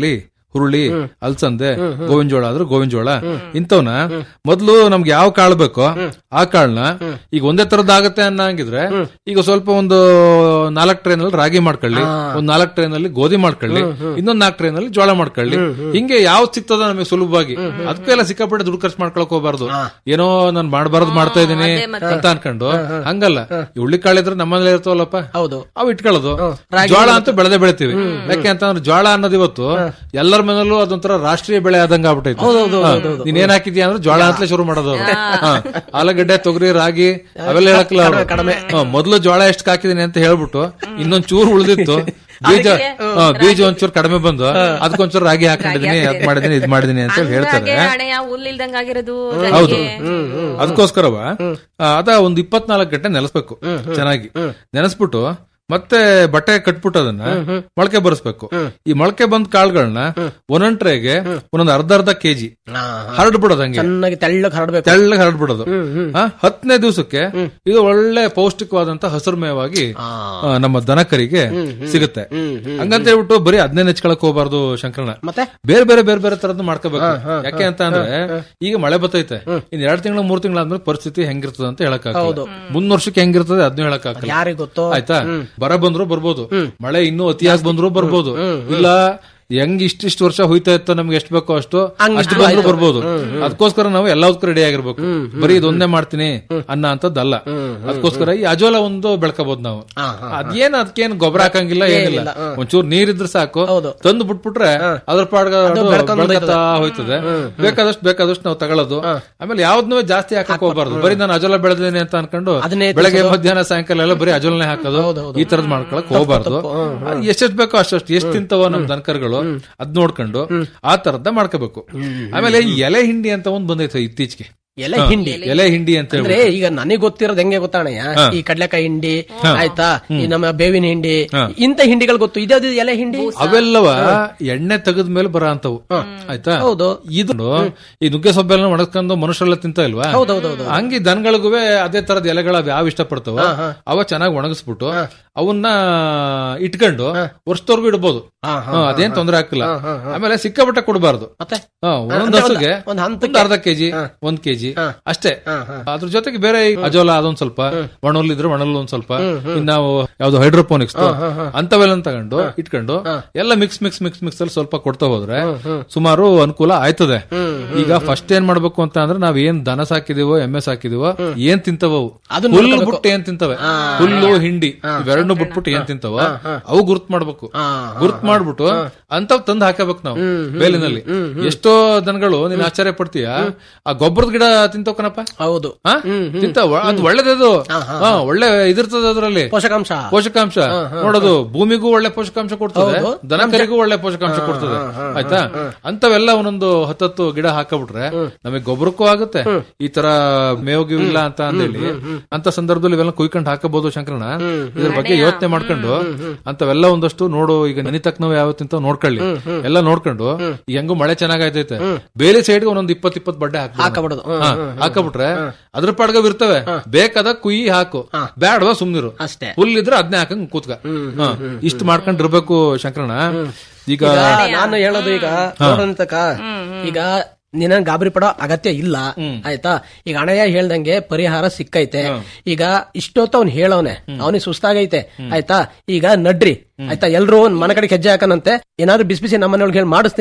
ಹುರುಳಿ ಅಲ್ಸಂದೆ ಗೋವಿನ ಜೋಳ ಆದ್ರೆ ಗೋವಿನ ಜೋಳ ಇಂಥವ್ನ ಮೊದ್ಲು ನಮ್ಗೆ ಯಾವ ಕಾಳು ಬೇಕೋ ಆ ಕಾಳನ್ನ ಈಗ ಒಂದೇ ತರದ್ ಆಗತ್ತೆ ಅನ್ನಂಗಿದ್ರೆ ಈಗ ಸ್ವಲ್ಪ ಒಂದು ನಾಲ್ಕ್ ಟ್ರೈನ್ ಅಲ್ಲಿ ರಾಗಿ ಮಾಡ್ಕೊಳ್ಳಿ ಒಂದ್ ನಾಲ್ಕ್ ಟ್ರೈನ್ ಅಲ್ಲಿ ಗೋಧಿ ಮಾಡ್ಕೊಳ್ಳಿ ಇನ್ನೊಂದ್ ನಾಲ್ಕ್ ಟ್ರೈನ್ ಅಲ್ಲಿ ಜೋಳ ಮಾಡ್ಕೊಳ್ಳಿ ಹಿಂಗೆ ಯಾವ್ದು ಸಿಗ್ತದ ನಮಗೆ ಸುಲಭವಾಗಿ ಅದಕ್ಕೆಲ್ಲ ಸಿಕ್ಕಾಪಟ್ಟೆ ದುಡ್ಡು ಖರ್ಚು ಮಾಡ್ಕೊಳಕ್ ಹೋಗ್ಬಾರ್ದು ಏನೋ ನಾನ್ ಮಾಡಬಾರ್ದು ಮಾಡ್ತಾ ಇದೀನಿ ಅಂತ ಅನ್ಕೊಂಡು ಹಂಗಲ್ಲ ಈ ಹುಳ್ಳಿ ಕಾಳು ಇದ್ರೆ ನಮ್ಮನೇಲೆ ಇರ್ತಾವಲ್ಲಪ್ಪ ಹೌದು ಅವು ಇಟ್ಕೊಳ್ಳೋದು ಜೋಳ ಅಂತೂ ಬೆಳೆದೇ ಬೆಳಿತೀವಿ ಯಾಕೆ ಅಂತಂದ್ರೆ ಜೋಳ ಅನ್ನೋದು ಇವತ್ತು ಎಲ್ಲರ ಮನೇಲೂ ಅದೊಂಥರ ರಾಷ್ಟ್ರೀಯ ಬೆಳೆ ಆದಂಗ ಆಗ್ಬಿಟ್ಟೈತೆ ಹಾ. ನೀನ್ ಏನ್ ಹಾಕಿದ್ಯಾ ಅಂದ್ರೆ ಜೋಳ ಅಂತಲೇ ಶುರು ಮಾಡೋದು ಅವ್ರು. ಹಾ. ಆಲೂಗಡ್ಡೆ ತೊಗರಿ ರಾಗಿ ಅವೆಲ್ಲ ಹೇಳಕ್ಲ ಅವ್ರು. ಹಾ, ಮೊದ್ಲು ಜೋಳ ಎಷ್ಟು ಹಾಕಿದೀನಿ ಅಂತ ಹೇಳ್ಬಿಟ್ಟು ಇನ್ನೊಂದ್ ಚೂರು ಉಳಿದಿತ್ತು ಬೀಜ ಹಾ, ಬೀಜ ಒಂಚೂರು ಕಡಿಮೆ ಬಂದು ಅದಕ್ಕೊಂಚೂರು ರಾಗಿ ಹಾಕೊಂಡಿದೀನಿ ಅದ್ ಮಾಡಿದೀನಿ ಇದ್ ಮಾಡಿದೀನಿ ಅಂತ ಹೇಳಿ ಹಂಗಾಗಿ ಹೇಳ್ತಾರೆ ಹಣೆಯ ಹುಲ್ಲಿಲ್ದಂಗ್ ಆಗಿರೋದು ಹೌದು ರಾಗಿಗೆ. ಅದಕ್ಕೋಸ್ಕರವ ಆ, ಅದ ಒಂದ್ ಇಪ್ಪತ್ನಾಲ್ಕು ಗಂಟೆ ನೆನೆಸ್ಬೇಕು ಚೆನ್ನಾಗಿ ನೆನೆಸ್ಬಿಟ್ಟು ಮತ್ತೆ ಬಟ್ಟೆ ಕಟ್ಬಿಟ್ಟು ಅದನ್ನ ಮೊಳಕೆ ಬರಿಸ್ಬೇಕು ಈ ಮೊಳಕೆ ಬಂದ ಕಾಳುಗಳನ್ನ ಒಂದೊಂದ್ ಟ್ರೇಗೆ ಒಂದೊಂದ್ ಅರ್ಧ ಅರ್ಧ ಕೆಜಿ ಹರಡ್ಬಿಡೋದು ಹಂಗೆ ಚೆನ್ನಾಗಿ ತೆಳ್ಳಗ್ ಹರಡ್ಬೇಕು ತೆಳ್ಳಗೆ ಹರಡ್ಬಿಡೋದು ಆ, ಹತ್ತನೇ ದಿವಸಕ್ಕೆ ಇದು ಒಳ್ಳೆ ಪೌಷ್ಟಿಕವಾದಂತ ಹಸಿರು ಮೇವಾಗಿ ಆ, ನಮ್ಮ ದನಕರಿಗೆ ಸಿಗುತ್ತೆ ಹಂಗಂತ ಹೇಳ್ಬಿಟ್ಟು ಬರೀ ಅದನ್ನೇ ನೆಚ್ಕೊಳಕ್ ಹೋಗ್ಬಾರ್ದು ಶಂಕರಣ ಮತ್ತೆ ಬೇರೆ ಬೇರೆ ಬೇರೆ ಬೇರೆ ತರದ್ದು ಮಾಡ್ಕೋಬೇಕು ಯಾಕೆ ಅಂತ ಅಂದ್ರೆ ಈಗ ಮಳೆ ಬರ್ತೈತೆ ಇನ್ ಎರಡ್ ತಿಂಗಳು ಮೂರ್ ತಿಂಗಳಾದ್ಮೇಲೆ ಪರಿಸ್ಥಿತಿ ಹೆಂಗಿರ್ತದೆ ಅಂತ ಹೇಳಕ್ ಹೌದು. ಮುಂದ್ ವರ್ಷಕ್ಕೆ ಹೆಂಗಿರ್ತದೆ ಅದನ್ನ ಹೇಳಕ್ ಆಗಲ್ಲ ಯಾರಿಗ್ ಗೊತ್ತು ಆಯ್ತಾ ಬರ ಬಂದ್ರು ಬರ್ಬೋದು ಮಳೆ ಇನ್ನೂ ಅತಿಯಾಗಿ ಬಂದ್ರು ಬರ್ಬೋದು ಇಲ್ಲ ಹೆಂಗ್ ಇಷ್ಟಿಷ್ಟು ವರ್ಷ ಹೋಯ್ತಾ ಇತ್ತು ನಮ್ಗೆ ಎಷ್ಟು ಬೇಕೋ ಅಷ್ಟು ಹಂಗ್ ಅಷ್ಟು ಇದ್ರು ಬಂದ್ರು ಆಯ್ತು. ಬರ್ಬೋದು ಹ್ಮ್, ಹ್ಮ್. ಅದಕ್ಕೋಸ್ಕರ ನಾವು ಎಲ್ಲದಕ್ಕೂ ರೆಡಿ ಆಗಿರ್ಬೇಕು ಬರೀ ಇದೊಂದೇ ಮಾಡ್ತೀನಿ ಅನ್ನ ಅಂತದ್ದಲ್ಲ ಅದಕ್ಕೋಸ್ಕರ ಈ ಅಜೋಲ ಒಂದು ಬೆಳ್ಕೋಬಹುದು ನಾವು ಅದೇನ್ ಅದಕ್ಕೇನ್ ಗೊಬ್ಬರ ಹಾಕಂಗಿಲ್ಲ ಏನಿಲ್ಲ ಏನಿಲ್ಲ, ಹ್ಮ್. ಒಂಚೂರು ನೀರಿದ್ರೆ ಸಾಕು ತಂದು ಬಿಟ್ಬಿಟ್ರೆ ಅದ್ರ ಪಾಡ್ಗ ಅದು ಬೆಳ್ಕೊಂಡ್ ಬೆಳ್ಕತ್ತಾ ಹೋಯ್ತದೆ. ಹೋಯ್ತದೆ ಬೇಕಾದಷ್ಟು ಬೇಕಾದಷ್ಟು ನಾವು ತಗೊಳ್ಳೋದು ಆಮೇಲೆ ಯಾವ್ದನ್ನೂ ಜಾಸ್ತಿ ಹಾಕಕ್ ಹೋಗ್ಬಾರ್ದು ಬರೀ ನಾನು ಅಜೋಲ ಬೆಳೆದೇನೆ ಅಂತ ಅನ್ಕೊಂಡು ಅದನ್ನೇ ಬೆಳಗ್ಗೆ ತಿನ್ಸೋದು. ಮಧ್ಯಾಹ್ನ ಸಾಯಂಕಾಲ ಎಲ್ಲ ಬರೀ ಅಜೋಲನೆ ಹಾಕೋದು ಈ ತರದ್ ಮಾಡ್ಕೊಳಕ್ ಹೋಗ್ಬಾರ್ದು ಎಷ್ಟೆಷ್ಟು ಬೇಕೋ ಅಷ್ಟಷ್ಟು ಎಷ್ಟ್ ತಿಂತವ ನಮ್ ದನಕರುಗಳು ಅದ್ ನೋಡ್ಕೊಂಡು ಆ ತರದ್ದ ಮಾಡ್ಕೋಬೇಕು ಆಮೇಲೆ ಈ ಎಲೆ ಹಿಂಡಿ ಅಂತ ಒಂದ್ ಬಂದೈತೆ ಇತ್ತೀಚೆಗೆ ಎಲೆ ಹಾ, ಹಿಂಡಿ ಎಲೆ ಹಿಂಡಿ ಅಂತ ಅಂದ್ರೆ ಹೇಳಿ ಈಗ ನನಗೆ ಗೊತ್ತಿರೋದು ಹೆಂಗೆ ಗೊತ್ತಾಣಯ್ಯ ಹಾ. ಈ ಕಡ್ಲೆಕಾಯಿ ಹಿಂಡಿ ಹಾ. ಆಯ್ತಾ ಈ ಹ್ಮ್. ನಮ್ಮ ಬೇವಿನ ಹಿಂಡಿ ಹಾ. ಇಂತ ಹಿಂಡಿಗಳು ಗೊತ್ತು ಇದ್ಯಾವ್ದು ಎಲೆ ಹಿಂಡಿ ಅವೆಲ್ಲವ ಎಣ್ಣೆ ತೆಗೆದ ಮೇಲೆ ಬರ ಅಂತವು ಆಯ್ತಾ ಹೌದು. ಇದು ಈ ನುಗ್ಗೆ ಸೊಪ್ಪೆಲ್ಲ ಒಣಗ್ಕೊಂಡು ಮನುಷ್ಯರೆಲ್ಲ ತಿಂತ ಇಲ್ವಾ ಹೌದೌದೌದು. ಹಂಗೆ ದನಗಳಿಗೂ ಅದೇ ತರದ ಎಲೆಗಳ ಯಾವ ಇಷ್ಟಪಡ್ತಾವ ಅವ ಚೆನ್ನಾಗಿ ಒಣಗಿಸ್ಬಿಟ್ಟು ಅವನ್ನ ಇಟ್ಕೊಂಡು ವರ್ಷದವರೆಗೂ ಇಡ್ಬೋದು ಹಾ, ಅದೇನ್ ತೊಂದರೆ ಆಗ್ತಿಲ್ಲ ಆಮೇಲೆ ಸಿಕ್ಕಾಪಟ್ಟೆ ಕೊಡಬಾರ್ದು ಒಂದೊಂದ್ ಅಂದ್ರೆ ಒಂದ್- ಹಸುಗೆ ಒಂದ್ ಹಂತಕ್ಕೆ- ಒಂದ್ ಅರ್ಧ ಕೆಜಿ ಒಂದ್ ಕೆಜಿ ಅಷ್ಟೇ ಅದ್ರ ಜೊತೆಗೆ ಬೇರೆ ಈ ಅಜೋಲ ಅದೊಂದ್ ಸ್ವಲ್ಪ ಒಣಲ್ ಇದ್ರೆ ಒಣಲ್ ಒಂದ್ ಸ್ವಲ್ಪ ಇನ್ ನಾವು ಯಾವ್ದು ಹೈಡ್ರೋಪೋನಿಕ್ಸ್ ಅಂತವೆಲ್ಲ ತಗೊಂಡು ಇಟ್ಕೊಂಡು ಎಲ್ಲ ಮಿಕ್ಸ್ ಮಿಕ್ಸ್ ಮಿಕ್ಸ್ ಮಿಕ್ಸ್ ಅಲ್ಲಿ ಸ್ವಲ್ಪ ಕೊಡ್ತಾ ಹೋದ್ರೆ ಸುಮಾರು ಅನುಕೂಲ ಆಯ್ತದೆ ಈಗ ಫಸ್ಟ್ ಏನ್ ಮಾಡ್ಬೇಕು ಅಂತ ಅಂದ್ರೆ ನಾವ್ ಏನ್ ದನ ಸಾಕಿದೀವೋ ಎಮ್ಮೆ ಸಾಕಿದೀವೋ ಏನ್ ತಿಂತವ ಅವು ಅದನ್ನ ಹುಲ್ಲು ನೋಡ್ಕೋಬೇಕು. ಬಿಟ್ಟು ಏನ್ ತಿಂತವೆ ಹುಲ್ಲು ಹಿಂಡಿ ಇವೆರಡನ್ನು ಬಿಟ್ಬಿಟ್ಟು ಏನ್ ತಿಂತವ ಅವು ಗುರ್ತ್ ಮಾಡ್ಬೇಕು ಗುರ್ತ್ ಮಾಡ್ಬಿಟ್ಟು ಅಂತವ್ ತಂದ್ ಹಾಕಬೇಕು ನಾವು ಬೇಲಿನಲ್ಲಿ ಎಷ್ಟೋ ದನಗಳು ನೀನ್ ಆಶ್ಚರ್ಯ ಪಡ್ತೀಯ ಆ ಗೊಬ್ಬರದ ಗಿಡ ತಿಂತವ್ ಕಣಪ್ಪ ಹೌದು ತಿಂತಾವ ಅದು ಒಳ್ಳೇದದು ಹಾ ಒಳ್ಳೆ ಇದಿರ್ತದ ಅದ್ರಲ್ಲಿ ಪೋಷಕಾಂಶ ಪೋಷಕಾಂಶ ನೋಡೋದು ಭೂಮಿಗೂ ಒಳ್ಳೆ ಪೋಷಕಾಂಶ ಕೊಡ್ತದೆ ಹೌದು. ದನಕರಿಗೂ ಒಳ್ಳೆ ಪೋಷಕಾಂಶ ಕೊಡ್ತದೆ ಆಯ್ತಾ ಅಂತವೆಲ್ಲ ಒಂದೊಂದು ಹತ್ತತ್ತು ಗಿಡ ಹಾಕಬಿಟ್ರೆ ನಮಗೆ ಗೊಬ್ಬರಕ್ಕೂ ಆಗುತ್ತೆ ಈ ತರ ಮೇವು ಇಲ್ಲ ಅಂತ ಅಂದೇಳಿ ಅಂತ ಸಂದರ್ಭದಲ್ಲಿ ಇವೆಲ್ಲ ಕುಯ್ಕೊಂಡು ಹಾಕಬಹುದು ಶಂಕರಣ ಇದ್ರ ಬಗ್ಗೆ ಯೋಚನೆ ಮಾಡ್ಕೊಂಡು ಅಂತವೆಲ್ಲ ಒಂದಷ್ಟು ನೋಡು ಈಗ ನನಿ ತಕ್ಕನವ್ ಯಾವತ್ತಿಂತ ನೋಡ್ಕೊಳ್ಳಿ ಎಲ್ಲ ನೋಡ್ಕೊಂಡು ಈಗ ಹೆಂಗು ಮಳೆ ಚೆನ್ನಾಗೈತೈತೆ ಬೇರೆ ಸೈಡ್ ಒಂದೊಂದ್ ಇಪ್ಪತ್ ಇಪ್ಪತ್ ಬಡ್ಡೆ ಹಾಕಬಿಡೋದು. ಹ್ಮ್, ಹಾ, ಹ್ಮ್, ಹ್ಮ್. ಹಾಕಬಿಟ್ರೆ ಅದ್ರ ಪಾಡ್ಗ ಇರ್ತವೆ ಬೇಕಾದ ಕುಯ್ಯಿ ಹಾಕು ಬ್ಯಾಡವಾ ಸುಮ್ನಿರು ಅಷ್ಟೇ ಹುಲ್ ಇದ್ರೆ ಅದನ್ನೇ ಹಾಕಂಗ್ ಕೂತ್ಕ ಹಾ, ಇಷ್ಟು ಮಾಡ್ಕೊಂಡಿರ್ಬೇಕು ಶಂಕರಣ ಈಗ ಈಗ ನಾನು ಹೇಳೋದು ಈಗ ನೋಡೋಂತಕ ಈಗ ನಿನ್ನ ಗಾಬರಿ ಪಡೋ ಅಗತ್ಯ ಇಲ್ಲ ಆಯ್ತಾ ಈಗ ಅಣಯ್ಯ ಹೇಳ್ದಂಗೆ ಪರಿಹಾರ ಸಿಕ್ಕೈತೆ ಈಗ ಇಷ್ಟೊತ್ತು ಅವ್ನು ಹೇಳೋನೆ ಅವನಿಗೆ ಸುಸ್ತಾಗೈತೆ ಆಯ್ತಾ ಈಗ ನಡ್ರಿ ಆಯ್ತಾ ಎಲ್ರು ಒಂದ್ ಮನೆ ಕಡೆ ಹೆಜ್ಜೆ ಹಾಕನಂತೆ ಏನಾದ್ರು ಬಿಸಿ ಬಿಸಿ ನಮ್ಮ ಮನೆಯೊಳಗೆ ಹೇಳಿ ಮಾಡಿಸ್ತೀನಿ